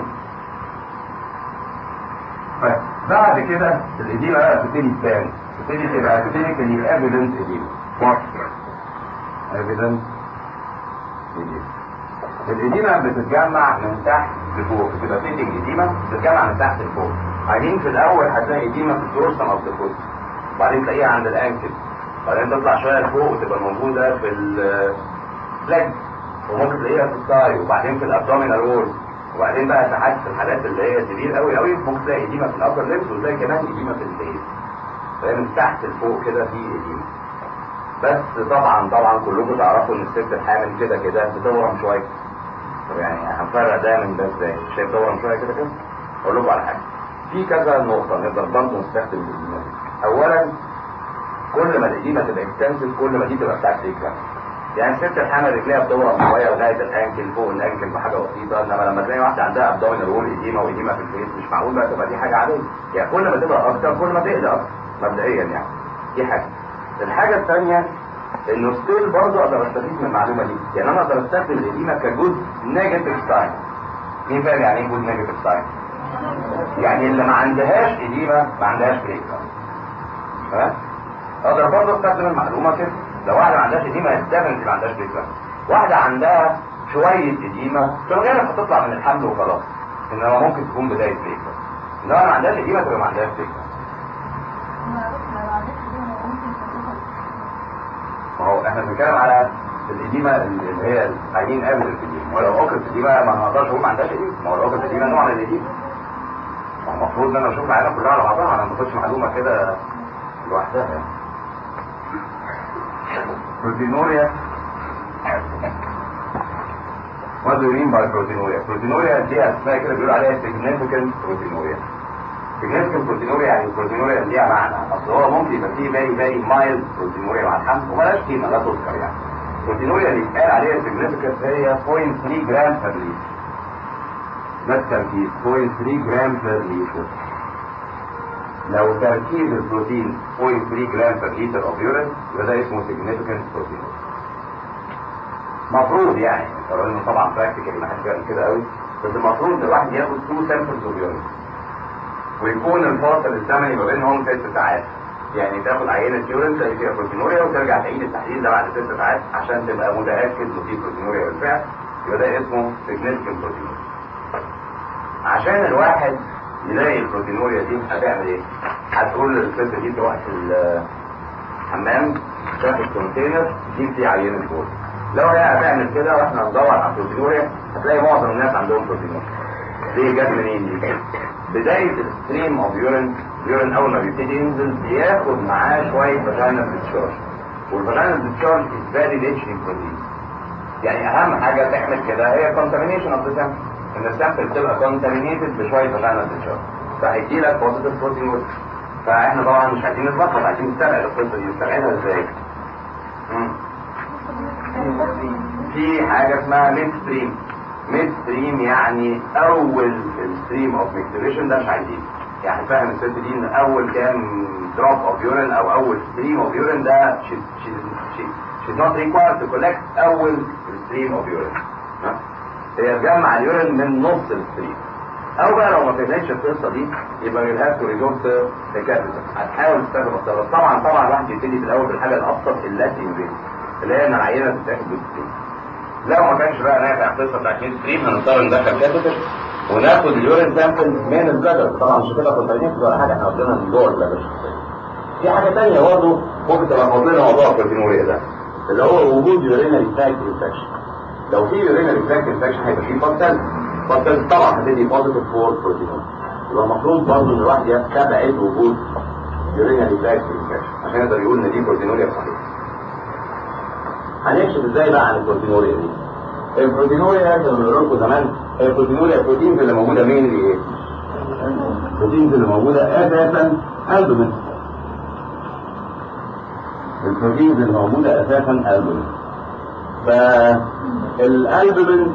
طيب بعد كده الاديمه بقى تبتدي تبان تبتدي تبقى كلينيكالي ايفيدنت اديمه ايفيدنت اديمه الاديمه بتتجمع من تحت لفوق بتبقى فيتنج اديمه بتتجمع من تحت لفوق عايزين في الاول هتلاقي اديمه في الدورسم او في الفوت وبعدين تلاقيها عند الانكل بعدين تطلع شويه لفوق وتبقى موجوده في الفلاج وممكن تلاقيها في الثاي وبعدين في الابدومينال وول وبعدين بقى ساعات في الحالات اللي هي كبير قوي قوي ممكن تلاقي اديمه في الابر ليبس وتلاقي كمان اديمه في الفيس فهي من تحت لفوق كده في اديمه بس طبعا طبعا كلكم تعرفوا ان الست الحامل كده كده بتورم شويه طب يعني هنفرق ده من ده ازاي شايف دورم شويه كده كده اقول لكم على حاجه في كذا نقطه نقدر برضه نستخدم الاديمه دي اولا كل ما الاديمه تبقى اكستنسيف كل ما دي تبقى بتاعت رجلها يعني الست الحامل رجليها بتورم شويه لغايه الانكل فوق الانكل بحاجه بسيطه انما لما تلاقي واحده عندها ابدومينال وول اديمه واديمه في الفيس مش معقول بقى تبقى دي حاجه عاديه يعني كل ما تبقى اكتر كل ما تقلق اكتر مبدئيا يعني دي حاجه الحاجه الثانيه انه ستيل برضه اقدر استفيد من المعلومه دي يعني انا اقدر استخدم الاديمه كجزء نيجاتيف ساين مين فاهم يعني ايه جزء نيجاتيف ساين يعني اللي ما عندهاش اديمه ما عندهاش بريك ها اقدر برضه استخدم المعلومه كده لو واحده ما عندهاش اديمه ديفنتلي ما عندهاش بريك واحده عندها شويه اديمه في الغالب هتطلع من الحمل وخلاص انما ممكن تكون بدايه بريك لو ما عندهاش اديمه تبقى ما عندهاش بريك ما هو احنا بنتكلم على الإديمة اللي هي عايزين قبل الإديمة ولو أكل الإديمة ما نقدرش أقول ما عندهاش إديمة ما هو لو أكل الإديمة نوع من الإديمة المفروض إن أنا أشوف العينة كلها على بعضها أنا ما باخدش معلومة كده لوحدها يعني بروتينوريا What do you mean by proteinuria? Proteinuria دي اسمها كده بيقولوا عليها significant proteinuria. significant proteinuria يعني البروتينوريا ليها معنى اصل هو ممكن يبقى فيه very very mild proteinuria مع الحمل وبلاش قيمه لا تذكر يعني. البروتينوريا اللي اتقال عليها significant هي 0.3 جرام per liter. ده التركيز 0.3 جرام per liter. لو تركيز البروتين 0.3 جرام per liter of urine يبقى ده اسمه significant proteinuria. مفروض يعني طبعا انه طبعا براكتيكالي ما حدش بيعمل كده قوي بس المفروض ان الواحد ياخد 2 سامبلز اوف يورين ويكون الفاصل الزمني ما بينهم ست ساعات يعني تاخد عينه يورين تلاقي فيها بروتينوريا وترجع تعيد التحليل ده بعد ست ساعات عشان تبقى متاكد انه في بروتينوريا بالفعل يبقى ده اسمه سيجنيفيكنت بروتينوريا عشان الواحد يلاقي البروتينوريا دي هتعمل ايه؟ هتقول للست دي تروح الحمام تاخد كونتينر تجيب فيه عينه فوق لو هي هتعمل كده واحنا ندور على البروتينوريا هتلاقي معظم الناس عندهم بروتينوريا ليه جت منين دي؟ بداية الستريم اوف يورين اليورين اول ما بيبتدي ينزل بياخد معاه شوية فاجينال ديتشارج والفاجينال ديتشارج از فيري ريتش ان بروتين يعني اهم حاجة تعمل كده هي contamination اوف ذا سامبل ان السامبل تبقى contaminated بشوية فاجينال ديتشارج فهيدي لك بوزيتيف بروتينوريا فاحنا طبعا مش عايزين نتلخبط عايزين نستبعد القصه دي نستبعدها ازاي؟ مم. في حاجه اسمها ميد ستريم ميد ستريم يعني اول الستريم اوف ميكتوريشن ده مش عايزين يعني فاهم الست دي ان اول كام دروب اوف يورين او اول ستريم اوف يورين ده she's not required to collect اول ستريم اوف يورين هي تجمع اليورين من نص الستريم او بقى لو ما فهمتش القصه دي يبقى يو هاف تو ريزورت لكابيتال هتحاول تستخدم الطلب طبعا طبعا الواحد يبتدي في الاول بالحاجه الابسط التي يريد اللي هي ان العينه تتاخد بالستريم لو ما كانش بقى نافع القصه بتاعت مين ستريم هنضطر ندخل كابيتال وناخد اليورين سامبل من البلادر طبعا مش كده كنت عايزين ولا حاجه احنا واخدينها من جوه البلادر في حاجه ثانيه برضه ممكن تبقى موضوعنا موضوع البروتينوريا ده اللي هو وجود يورينال تراكت انفكشن لو في يورينال تراكت انفكشن هيبقى في فاكتل فاكتل طبعا هتدي بوزيتيف فور بروتينوريا يبقى المفروض برضه ان الواحد يستبعد وجود يورينال تراكت انفكشن عشان يقدر يقول ان دي بروتينوريا صحيحه هنكشف ازاي بقى عن البروتينوريا دي البروتينوريا زي ما بنقول لكم زمان هي البروتينوريا البروتينز اللي موجوده مين اللي ايه؟ البروتينز اللي موجوده اساسا البومين البروتينز اللي موجوده اساسا البومين فالالبومين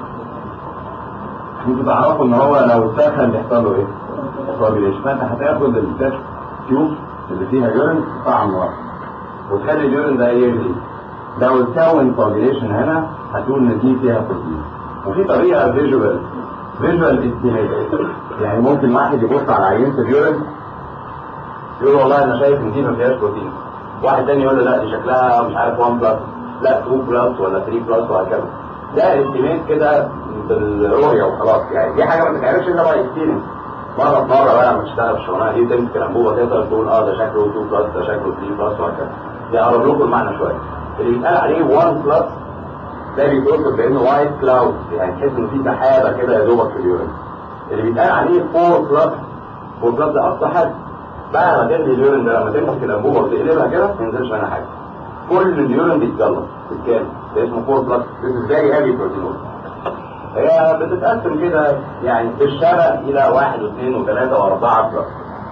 انتوا تعرفوا ان هو لو سخن بيحصل له ايه؟ كوagulation فانت هتاخد التست تيوب اللي فيها يورين طعم واحد وتخلي اليورين ده يغلي لو اتكون كوagulation هنا هتقول ان دي فيها بروتين وفي طريقه فيجوال فيجوال استيميت يعني ممكن واحد يبص على عينه اليورين يقول والله انا شايف ان دي ما فيهاش بروتين واحد تاني يقول له لا دي شكلها مش عارف 1 بلس لا 2 بلس ولا 3 بلس وهكذا ده استيميت كده بالرؤيه وخلاص يعني دي حاجه ما تتعرفش الا باي اكسبيرينس مره في مره بقى لما تشتغل في الشغلانه دي تمسك الانبوبه تقدر تقول اه ده شكله 2 بلس ده شكله 3 بلس وهكذا يقرب لكم المعنى شويه اللي بيتقال عليه 1 بلس ده بيتوصف بانه وايت كلاود يعني تحس انه في سحابه كده يا دوبك في اليورين اللي بيتقال عليه 4 بلس 4 بلس ده اقصى حاجه بعد ما تملي اليورين ده لما تمسك الانبوبه وتقلبها كده ما ينزلش منها حاجه كل اليورين بيتجلط بالكامل ده اسمه 4 بلس this is very heavy protein هي بتتقسم كده يعني بالشبه الى واحد واثنين وثلاثه واربعه بلس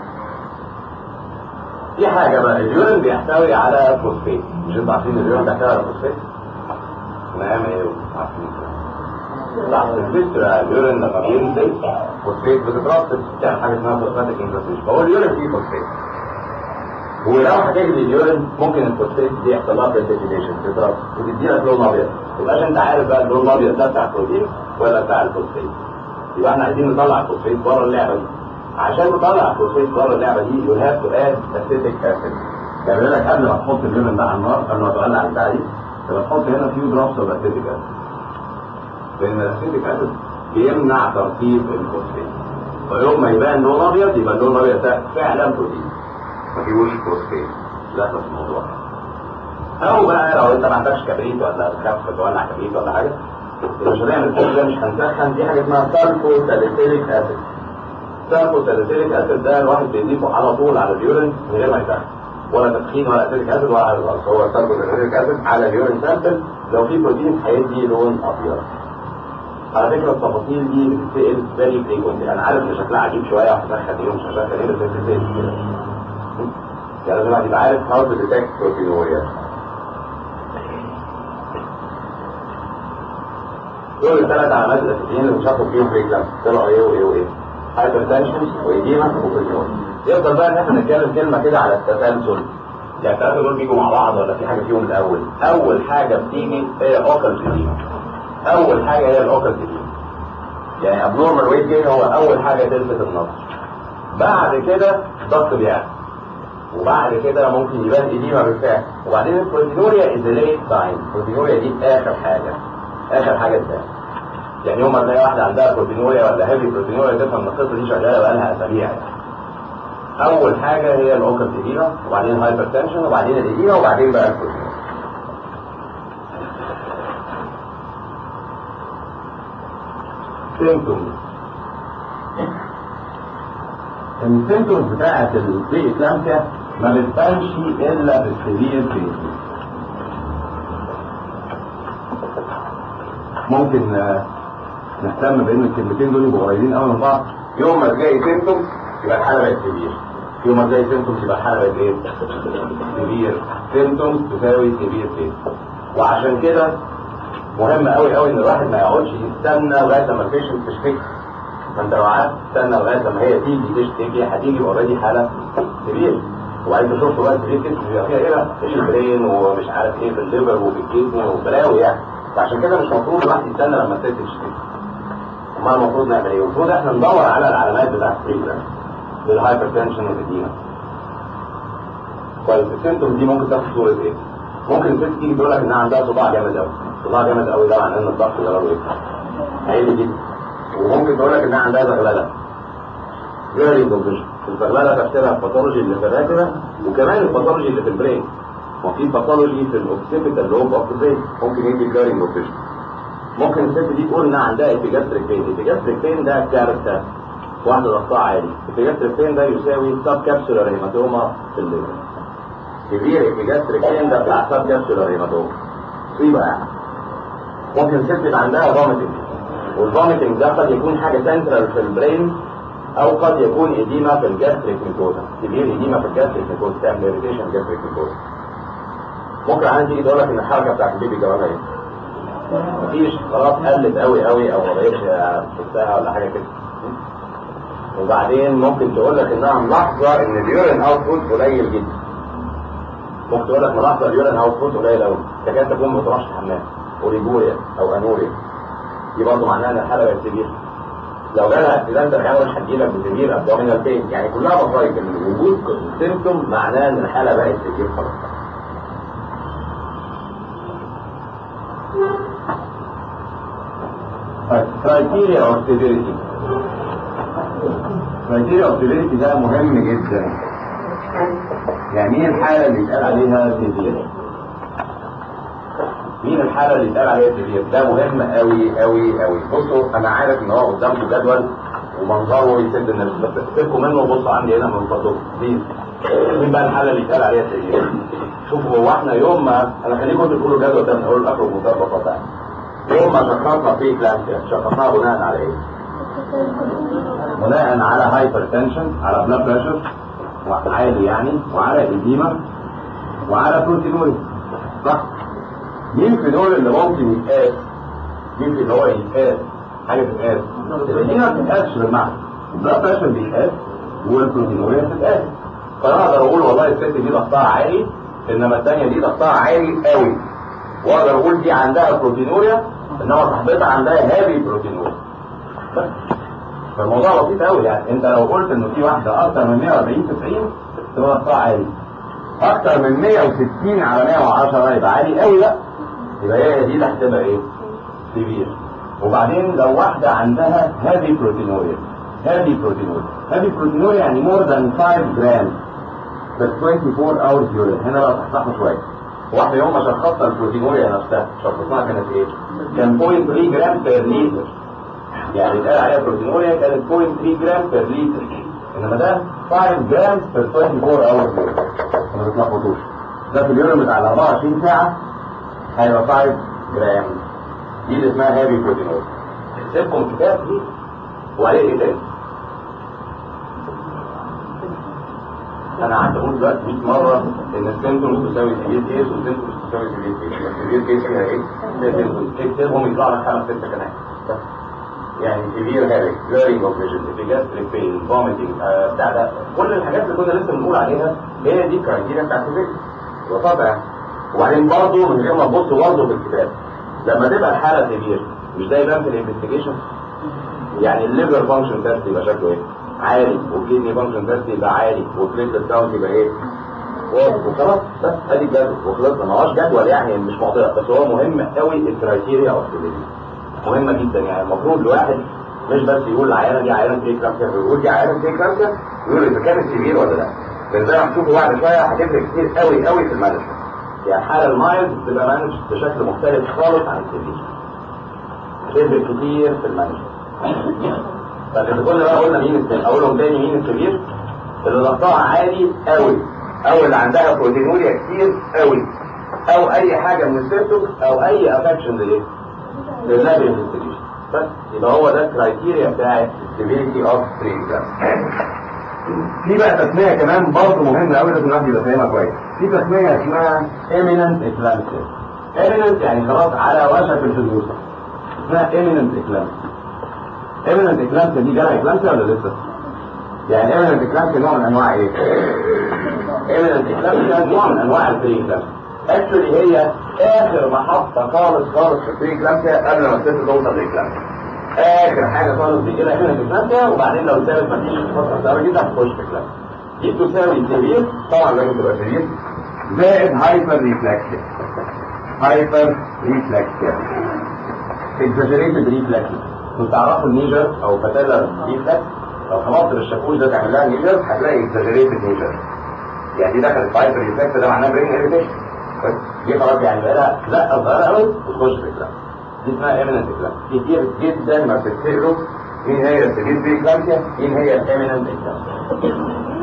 في حاجه بقى اليورين بيحتوي على فوسفات مش انتوا عارفين اليورين بيحتوي على فوسفات؟ نعم ايه عارفين صح الفكرة اليورين لما بينزل فوسفات بتترصد بتعمل حاجه اسمها فوسفاتيك انفلتريشن فهو اليورين فيه فوسفات ولو هتجري اليورين ممكن الفوسفات دي يحصل لها بريسيبيتيشن تترصد وتدي لك لون ابيض يبقاش انت عارف بقى اللون الابيض ده بتاع البروتين ولا بتاع الفوسفات يبقى احنا عايزين نطلع الفوسفات بره اللعبه دي عشان نطلع الفوسفات بره اللعبه دي يو هاف تو اد اسيتيك اسيد يعني بيقول لك قبل ما تحط اليورين ده على النار قبل ما تولع البتاع دي تبقى تحط هنا فيو دروبس اوف اسيتيك اسيد لان الاسيتيك اسيد بيمنع ترطيب الفوسفات فيوم ما يبان لون ابيض يبقى اللون الابيض ده فعلا بروتين ما فيهوش فوسفات لا في الموضوع او بقى لو انت ما عندكش كبريت ولا بتخاف تولع كبريت ولا حاجه مش هنعمل كده مش هنسخن دي حاجه اسمها سالفو ساليسيليك اسيد سالفو ساليسيليك اسيد ده الواحد بيضيفه على طول على اليورين من غير ما يسخن ولا تدخين ولا اسيتيك اسيد ولا حاجه خالص هو السالفو ساليسيليك اسيد على اليورين سامبل لو في بروتين هيدي لون ابيض على فكره التفاصيل دي بتتسال فيري فريكونت انا عارف ان شكلها عجيب شويه وهتدخل ايه ومش هتدخل ايه بس بتتسال كده يعني لازم الواحد يبقى عارف هاو تو ديتكت بروتينوريا دول الثلاث علامات الاساسيين اللي بنشوفهم فيهم بريكلام طلعوا ايه وايه وايه هايبرتنشن وايديما وبريكلام يفضل بقى ان احنا نتكلم كلمه كده على التسلسل يعني الثلاثه دول بيجوا مع بعض ولا في حاجه فيهم الاول اول حاجه بتيجي هي اوكل ايديما اول حاجه هي الاوكل ايديما يعني ابنورمال ويت جين هو اول حاجه تلفت النظر بعد كده الضغط بيعلى وبعد كده ممكن يبان ايديما بالفعل وبعدين البروتينوريا از ليت ساين البروتينوريا دي اخر حاجه اخر حاجه تبان يعني يوم ما تلاقي واحده عندها بروتينوريا ولا هيفي بروتينوريا تفهم ان القصه دي شغاله بقالها اسابيع يعني. اول حاجه هي الاوكل ايديما وبعدين الهايبرتنشن وبعدين الايديما وبعدين بقى البروتينوريا سيمتومز السيمتومز بتاعت البري اكلامسيا ما بتبانش الا في السيفير كيسز ممكن نهتم بان الكلمتين دول يبقوا قريبين قوي من بعض يوم ما تلاقي سيمتومز يبقى الحاله بقت سيفير يوم ما تلاقي سيمتومز يبقى الحاله بقت ايه؟ سيفير سيمتومز تساوي سيفير كيس وعشان كده مهم قوي قوي ان الواحد ما يقعدش يستنى لغايه لما البيشنت تشتكي ما انت لو قعدت تستنى لغايه لما هي تيجي تشتكي هتيجي اوريدي حاله سيفير وبعدين تشوف بقى السيفير كيس بيبقى فيها ايه بقى؟ ايش البرين ومش عارف ايه في الليفر وفي الكدني وبلاوي يعني فعشان كده مش المفروض الواحد يستنى لما الست تشتكي امال المفروض نعمل ايه؟ المفروض احنا ندور على العلامات بتاعت البريجرام للهايبر تنشن والاديمه كويس السيمتوم دي ممكن تاخد صوره ايه؟ ممكن الست تيجي تقول لك انها عندها صداع جامد قوي صداع جامد قوي ده معناه ان الضغط جراله ايه؟ عالي جدا وممكن تقول لك انها عندها زغلله فيري بوزيشن الزغلله تفسيرها الباثولوجي اللي في الراتبه وكمان الباثولوجي اللي في البرين وفي باثولوجي في الاوكسيبيتال لوب اوف ذا برين ممكن يدي فيري بوزيشن ممكن الست دي تقول انها عندها ابيجاستريك بين ابيجاستريك بين ده كارثه واحده ضغطها عالي ابيجاستريك بين ده يساوي سب كابسولار هيماتوما في الليفر كبير ابيجاستريك بين ده بتاع سب كابسولار هيماتوما مصيبه يعني ممكن الست يبقى عندها فوميتنج والفوميتنج ده قد يكون حاجه سنترال في البرين او قد يكون اديما في الجاستريك ميكوزا كبير اديما في الجاستريك ميكوزا تعمل اريتيشن جاستريك ميكوزا ممكن عندي تيجي تقول لك ان الحركه بتاعت البيبي جوالها ايه مفيش خلاص قلت قوي قوي او ما بقتش شفتها ولا حاجه كده وبعدين ممكن تقول لك انها ملاحظه ان اليورين اوتبوت قليل جدا ممكن تقول لك ملاحظه اليورين اوتبوت قليل قوي تكاد تكون ما بتروحش الحمام اوريجوريا او انوريا دي برضه معناها ان الحاله بقت سيفير لو جالها اكسيدنت الحيوان هتجي لك بسيفير ابدومينال بين يعني كلها مصايب ان وجود سيمتوم معناه ان الحاله بقت سيفير خلاص كرايتيريا اوف سيفيريتي كرايتيريا اوف سيفيريتي ده مهم جدا يعني مين الحالة اللي يتقال عليها سيفير مين الحالة اللي يتقال عليها سيفير ده مهم قوي قوي قوي بصوا انا عارف ان هو قدامكم جدول ومنظره يسد النفس بس سيبكم منه وبصوا عندي هنا من فضلكم بليز مين بقى الحالة اللي يتقال عليها سيفير شوفوا هو احنا يوم ما انا خليكم تقولوا الجدول ده من اول لاخره بمنتهى البساطه يعني يوم ما شخصنا فيه كلاسيا شخصناها بناء على ايه؟ بناء على هايبر تنشن على بلاد بريشر عالي يعني وعلى ايديما وعلى بروتينوريا صح؟ مين في دول اللي ممكن يتقاس؟ مين في اللي هو يتقاس؟ حاجه تتقاس؟ الايديما ما بتتقاسش بالمعنى البلاد بريشر بيتقاس والبروتينوريا بتتقاس فانا اقدر اقول والله الست دي ضغطها عالي انما الثانيه دي ضغطها عالي قوي واقدر اقول دي عندها بروتينوريا انما صاحبتها عندها هابي بروتينوريا بس فالموضوع بسيط قوي يعني انت لو قلت انه في واحده اكتر من 140 90 تبقى ضغطها عالي اكتر من 160 على 110 يبقى عالي قوي بقى يبقى هي دي اللي هتبقى ايه؟ سيفير وبعدين لو واحده عندها هابي بروتينوريا هابي بروتينوريا هابي بروتينوريا يعني مور ذان 5 جرام بس 24 hours urine هنا بقى تصحصحوا شويه واحدة يوم ما شخصنا البروتينوريا نفسها شخصناها كانت ايه؟ كان 0.3 جرام بير لتر يعني اتقال عليها بروتينوريا كانت 0.3 جرام بير لتر انما ده 5 جرام بير 24 اور ما تتلخبطوش ده في اليوم بتاع ال 24 ساعة هيبقى 5 جرام دي اللي اسمها هابي بروتينوريا سيبكم كتاب دي وعليه ايه تاني؟ انا قعدت اقول دلوقتي 100 مره ان السيمتومز تساوي سيفير كيس والسيمتومز تساوي سيفير كيس السيفير كيس فيها ايه؟ فيها سيمتومز تكتبهم يطلع لك خمس ست كمان بس يعني سيفير هابك جارينج اوف فيجن ابيجاستريك بين فوميتنج بتاع ده كل الحاجات اللي كنا لسه بنقول عليها هي دي كرايتيريا بتاعت الفيجن ببساطه يعني وبعدين برضه من غير ما تبص برضه في الكتاب لما تبقى الحاله سيفير مش ده يبان في الانفستيجيشن يعني الليفر فانكشن تيست يبقى شكله ايه؟ عالي والكيدني فانكشن تيست يبقى عالي والبليتلت كاونت يبقى ايه؟ واضح وخلاص بس ادي الجدول وخلصنا ما هوش جدول يعني مش معضله بس هو مهم قوي الكرايتيريا اوف مهمه جدا يعني المفروض الواحد مش بس يقول العيانه دي عيانه ايه كلامسيا يقول دي عيانه ايه كلامسيا يقول اذا كانت سيفير ولا لا لان زي ما هتشوفوا بعد شويه هتفرق كتير قوي قوي في المانجمنت يعني الحاله المايلد بتبقى مانج بشكل مختلف خالص عن السيفير هتفرق كتير في المانجمنت فاذا كنا بقى قلنا مين السيفير اقولهم تاني مين السيفير اللي ضغطها عالي قوي او اللي عندها بروتينوريا كتير قوي او اي حاجه من السيمتومز او اي افكشن لايه؟ لللابل انفستيجيشن بس يبقى هو ده الكرايتيريا بتاعت السيفيريتي اوف بريكلاس في بقى تسميه كمان برضه مهمه قوي لازم الواحد يبقى فاهمها كويس في تسميه اسمها ايميننت اكلامسيا ايميننت يعني خلاص على وشك الحدوث اسمها ايميننت اكلامسيا ايميننت اكلامسيا دي جالها اكلامسيا ولا لسه؟ يعني ايميننت اكلامسيا نوع من انواع ايه؟ ايميننت اكلامسيا نوع من انواع البري اكلامسيا اكشولي هي اخر محطه خالص خالص في البري اكلامسيا قبل ما الست توصل لاكلامسيا اخر حاجه خالص بيجي لها هنا اكلامسيا وبعدين لو سابت مفيش فتره قصيره جدا هتخش في اكلامسيا دي تساوي سيرير طبعا لازم تبقى سيرير زائد هايبر ريفلكسيا هايبر ريفلكسيا اكزاجريتد ريفلكسيا انتوا تعرفوا النيجر او فتالة ريفلكس لو خبطت بالشاكوش ده تعمل لها نيجر هتلاقي اكزاجريتد نيجر يعني دي دخلت في هايبر ريفلكس ده معناه برين اريتيشن دي خلاص يعني بقى لها زقه صغيره قوي وتخش في اكلام دي اسمها ايميننت اكلام كتير جدا ما بتفتكروا مين هي السبيل في اكلامسيا مين هي الايميننت اكلامسيا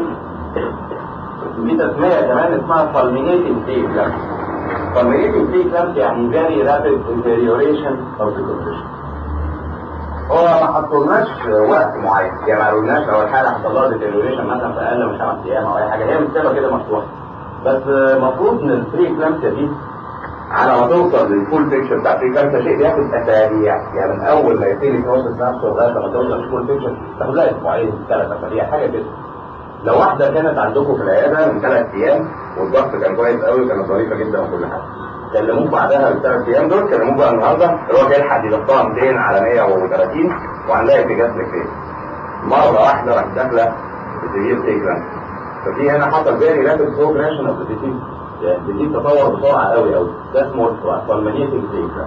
في تسمية كمان اسمها fulminating free eclampsia. fulminating free eclampsia يعني very rapid deterioration of the condition. هو ما حطولناش وقت معين يعني ما قالولناش لو الحالة حصل لها deterioration مثلا في أقل من خمس أيام أو أي حاجة هي مكتبة كده مفتوحة. بس المفروض إن الفري eclampsia دي على ما توصل للفول بيكتشر بتاع الفري eclampsia شيء بياخد أسابيع يعني من أول ما يبتدي البروسس نفسه لغاية ما توصل للفول بيكتشر تاخد لها أسبوعين ثلاث أسابيع حاجة كده. لو واحدة كانت عندكم في العيادة من ثلاث أيام والضغط كان كويس قوي وكانت ظريفة جدا وكل حاجة. كلموك بعدها بالثلاث أيام دول كلموك بقى النهاردة اللي هو جاي لحد يضغطها 200 على 130 وعندها اتجاه لكتير. مرة واحدة راحت داخلة بتجيب تيجران. ففي هنا حصل فيري رابid progression of the disease. يعني الديزيز تطور بسرعة قوي قوي. ده اسمه fulminating تيجران.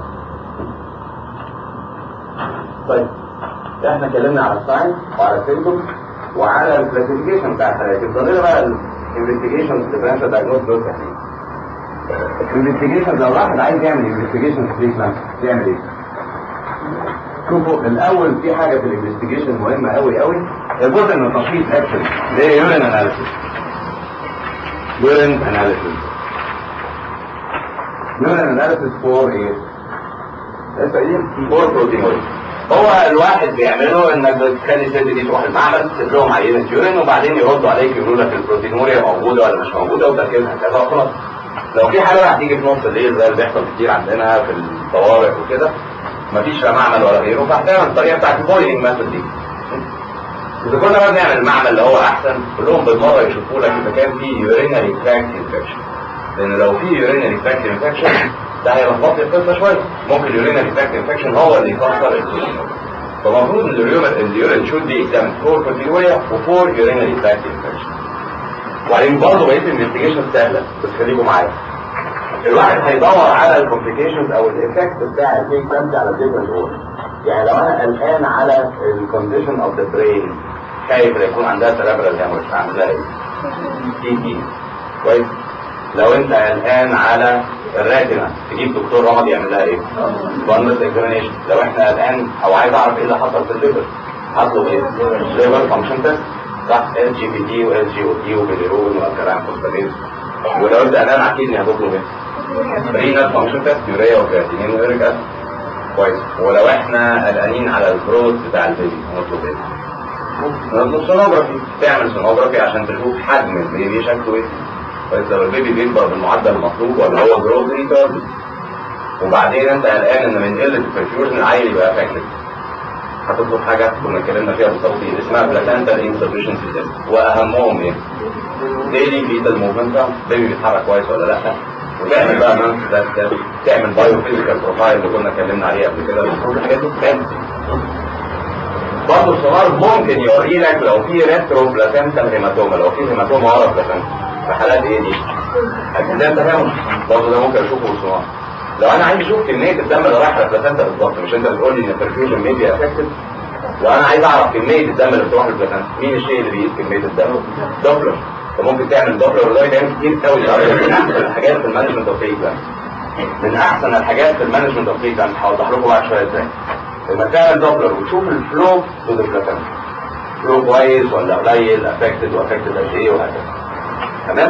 طيب احنا اتكلمنا على الساينس وعلى السيمتومز وعلى الكلاسيفيكيشن بتاع الحالات يفضل لنا بقى الانفستيجيشن ديفرنشال دايجنوز دول تحديد الانفستيجيشن لو واحد عايز يعمل انفستيجيشن تريتمنت يعمل ايه؟ شوفوا الاول في حاجه في الانفستيجيشن مهمه قوي قوي الجزء من التشخيص اكشن اللي هي يورين اناليسيس يورين اناليسيس يورين اناليسيس فور ايه؟ لسه ايه؟ فور بروتينويد هو الواحد بيعمله انك بتخلي الست دي تروح المعمل تسيب لهم عينه يورين وبعدين يردوا عليك يقولوا لك البروتينوريا موجوده ولا مش موجوده وتركيزها كذا وخلاص لو في حاله هتيجي في نص الليل زي اللي بيحصل كتير عندنا في الطوارئ وكده مفيش لا معمل ولا غيره فهتعمل الطريقه بتاعت البولينج ميثود دي اذا كنا بقى بنعمل المعمل اللي هو احسن كلهم بالمره يشوفوا لك اذا كان في يورينري تراكت انفكشن لان لو في يورينري تراكت انفكشن ده هيلخبط لي القصه شويه ممكن اليورينري تراكت انفكشن هو اللي يكسر البروتينوريا فالمفروض ان اليورين شود بي اكزامن فور بروتينوريا وفور يورينري تراكت انفكشن وبعدين برضه بقيه الانفستيجيشن سهله بس خليكم معايا الواحد هيدور على الكومبليكيشنز او الايفكت بتاع الكيك بامسي على الديفرنت اورجن يعني لو انا قلقان على الكونديشن اوف ذا برين خايف لا يكون عندها سيريبرال هيموريج اعمل لها ايه؟ تي تي كويس لو انت قلقان على الراتنا تجيب دكتور رمض يعمل لها ايه؟ بانلس اكزامينيشن لو احنا قلقان او عايز اعرف ايه اللي حصل في الليفر هطلب ايه؟ ليفر فانكشن تيست صح ال جي بي تي وال جي او تي وبيليرون والكلام فوسفاتيز ولو انت قلقان اكيد هتطلب ايه؟ رينال فانكشن تيست يوريا وكرياتينين ويوريك اسيد كويس ولو احنا قلقانين على الجروث بتاع البيبي هنطلب ايه؟ نطلب سونوجرافي تعمل سونوجرافي عشان تشوف حجم البيبي شكله ايه كويس لو البيبي بيكبر بالمعدل المطلوب ولا هو جروث ريتارد وبعدين انت قلقان ان من قله البرفيوجن العيل يبقى افكتد هتطلب حاجه كنا اتكلمنا فيها بالظبط اسمها بلاتانتال انسفشنسي تيست واهمهم ايه؟ ديلي فيتال موفمنت بيبي بيتحرك كويس ولا لا وتعمل بقى مان تعمل بايو فيزيكال بروفايل اللي كنا اتكلمنا عليه قبل كده المفروض الحاجات دي تتعمل برضه السونار ممكن يوري لك لو في ريترو بلاتنتال هيماتوما لو في هيماتوما ورا بلاتنتال في حالات ايه دي؟ ده تفاهم برضه ده ممكن اشوفه بالسونار لو انا عايز اشوف كميه الدم اللي رايح للبلاتنتا بالظبط مش انت بتقول لي ان البرفيوجن ميديا افكتد لو انا عايز اعرف كميه الدم اللي بتروح للبلاتنتا مين الشيء اللي بيقيس كميه الدم؟ دوبلر فممكن تعمل دوبلر وده بيتعمل كتير قوي من احسن الحاجات في المانجمنت اوف من احسن الحاجات في المانجمنت اوف هوضح لكم بعد شويه ازاي لما تعمل دوبلر وتشوف الفلو تو ذا بلاتنتا فلو كويس ولا قليل افكتد وافكتد قد ايه وهكذا تمام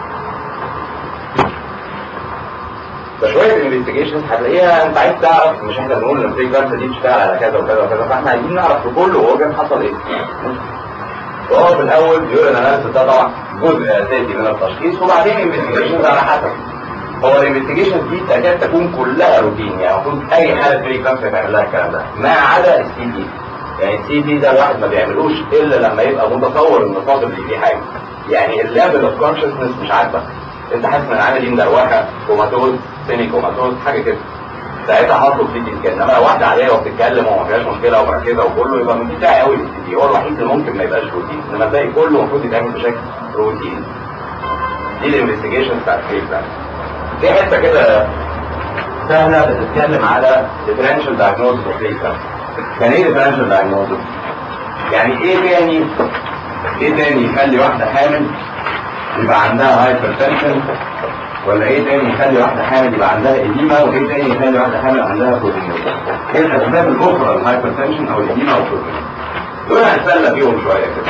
فشويه انفستيجيشن هتلاقيها انت عايز تعرف مش احنا بنقول ان الفريك دي بتشتغل على كذا وكذا وكذا فاحنا عايزين نعرف في كل اورجن حصل ايه وهو في الاول بيقول ان اناليسيس ده طبعا جزء اساسي من التشخيص وبعدين انفستيجيشنز على حسب هو الانفستيجيشن دي تكاد تكون كلها روتين يعني المفروض اي حاله بري كانسر تعمل لها الكلام ده ما عدا السي دي يعني السي دي ده الواحد ما بيعملوش الا لما يبقى متصور ان فاضل فيه حاجه يعني الليفل اوف كونشسنس مش عاجبك انت حاسس ان العامل دي مدروخه كوماتوز سيمي كوماتوز حاجه كده ساعتها هطلب سي تي سكان انما لو واحده عاديه وبتتكلم وما فيهاش مشكله ومركزه وكله يبقى مفيش داعي قوي للسي تي هو الوحيد اللي ممكن ما يبقاش روتين انما الباقي كله المفروض يتعمل بشكل روتين دي الانفستيجيشن بتاعت الكيس بلان في حته كده سهله بتتكلم على differential diagnosis of case يعني ايه differential diagnosis؟ يعني ايه تاني ايه تاني يخلي واحده حامل يبقى عندها هايبرتنشن ولا ايه تاني يخلي واحده حامل يبقى عندها اديمه وايه تاني يخلي واحده حامل عندها بروتينوريا ايه الاسباب الاخرى للهايبرتنشن او الاديمه او البروتينوريا دول هنتسلى فيهم شويه كده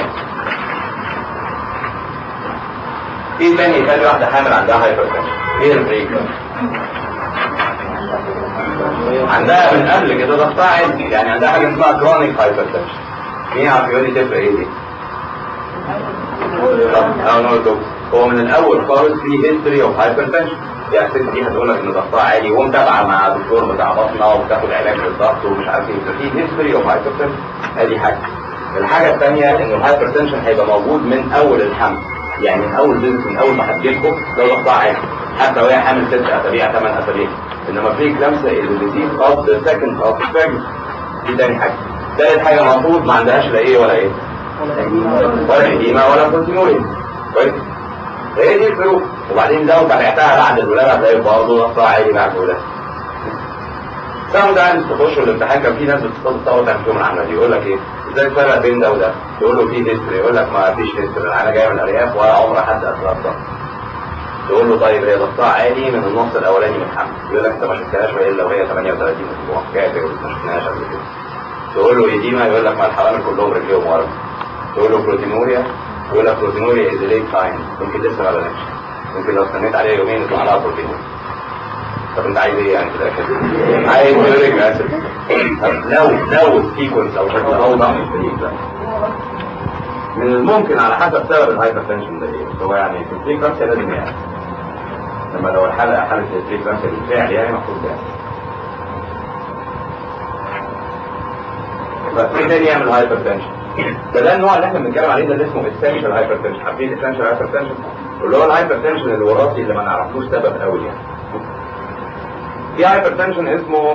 ايه تاني يخلي واحده حامل عندها هايبرتنشن ايه البريك عندها من قبل كده ضغطها عالي يعني عندها حاجه اسمها كرونيك هايبرتنشن مين يعرف يقول لي تفرق ايه دي؟ اه نو دكتور هو من الاول خالص في هيستوري اوف هايبرتنشن يعني الست دي هتقول لك ان ضغطها عالي ومتابعه مع دكتور بتاع بطنه وبتاخد علاج للضغط ومش عارف ايه في هيستوري اوف هايبرتنشن ادي حاجه الحاجه الثانيه ان الهايبرتنشن هيبقى موجود من اول الحمل يعني من اول بيزنس من اول ما هتجيلكم لو ضغطها عالي حتى وهي حامل ست اسابيع ثمان اسابيع انما في كلامسه الديزيز اوف ذا سكند اوف دي تاني حاجه ثالث حاجه المفروض ما عندهاش لا ايه ولا ايه ولا اديمه ولا بروتينوريا كويس هي دي الفروق وبعدين لو تابعتها بعد الولاده هتلاقي برضه ضغطها عالي بعد الولاده سام تايمز تخش الامتحان كان في ناس بتتصل تصور تعمل فيهم العمله دي يقول لك ايه ازاي تفرق بين ده وده تقول له في هيستوري يقول لك ما فيش هيستوري انا جاي من الارياف ولا عمر حد اسرار ضغط تقول له طيب هي ضغطها عالي من النص الاولاني من الحمل يقول لك انت ما شفتهاش الا وهي 38 اسبوع جايه تقول ما شفناهاش قبل كده تقول له ايديما يقول لك ما الحوامل كلهم رجليهم ورا تقول له بروتينوريا يقول لك بروتينوريا از ليت ساين ممكن لسه ما بنتش ممكن لو استنيت عليها يومين يطلع لها بروتينوريا طب انت عايز ايه يعني في الاخر؟ عايز يوريك اسيد طب لو لو السيكونس او شكل اوضح من الفريق ده من الممكن على حسب سبب الهايبرتنشن ده ايه بس هو يعني في الفريق كانسر لازم يعني لما لو الحاله حاله الفريق كانسر بالفعل يعني المفروض يعني فايه تاني يعمل هايبرتنشن ده ده النوع اللي احنا بنتكلم عليه ده اللي اسمه اسينشال هايبرتنشن عارفين اسينشال هايبرتنشن اللي هو الهايبرتنشن الوراثي اللي ما نعرفلوش سبب قوي يعني في هايبرتنشن اسمه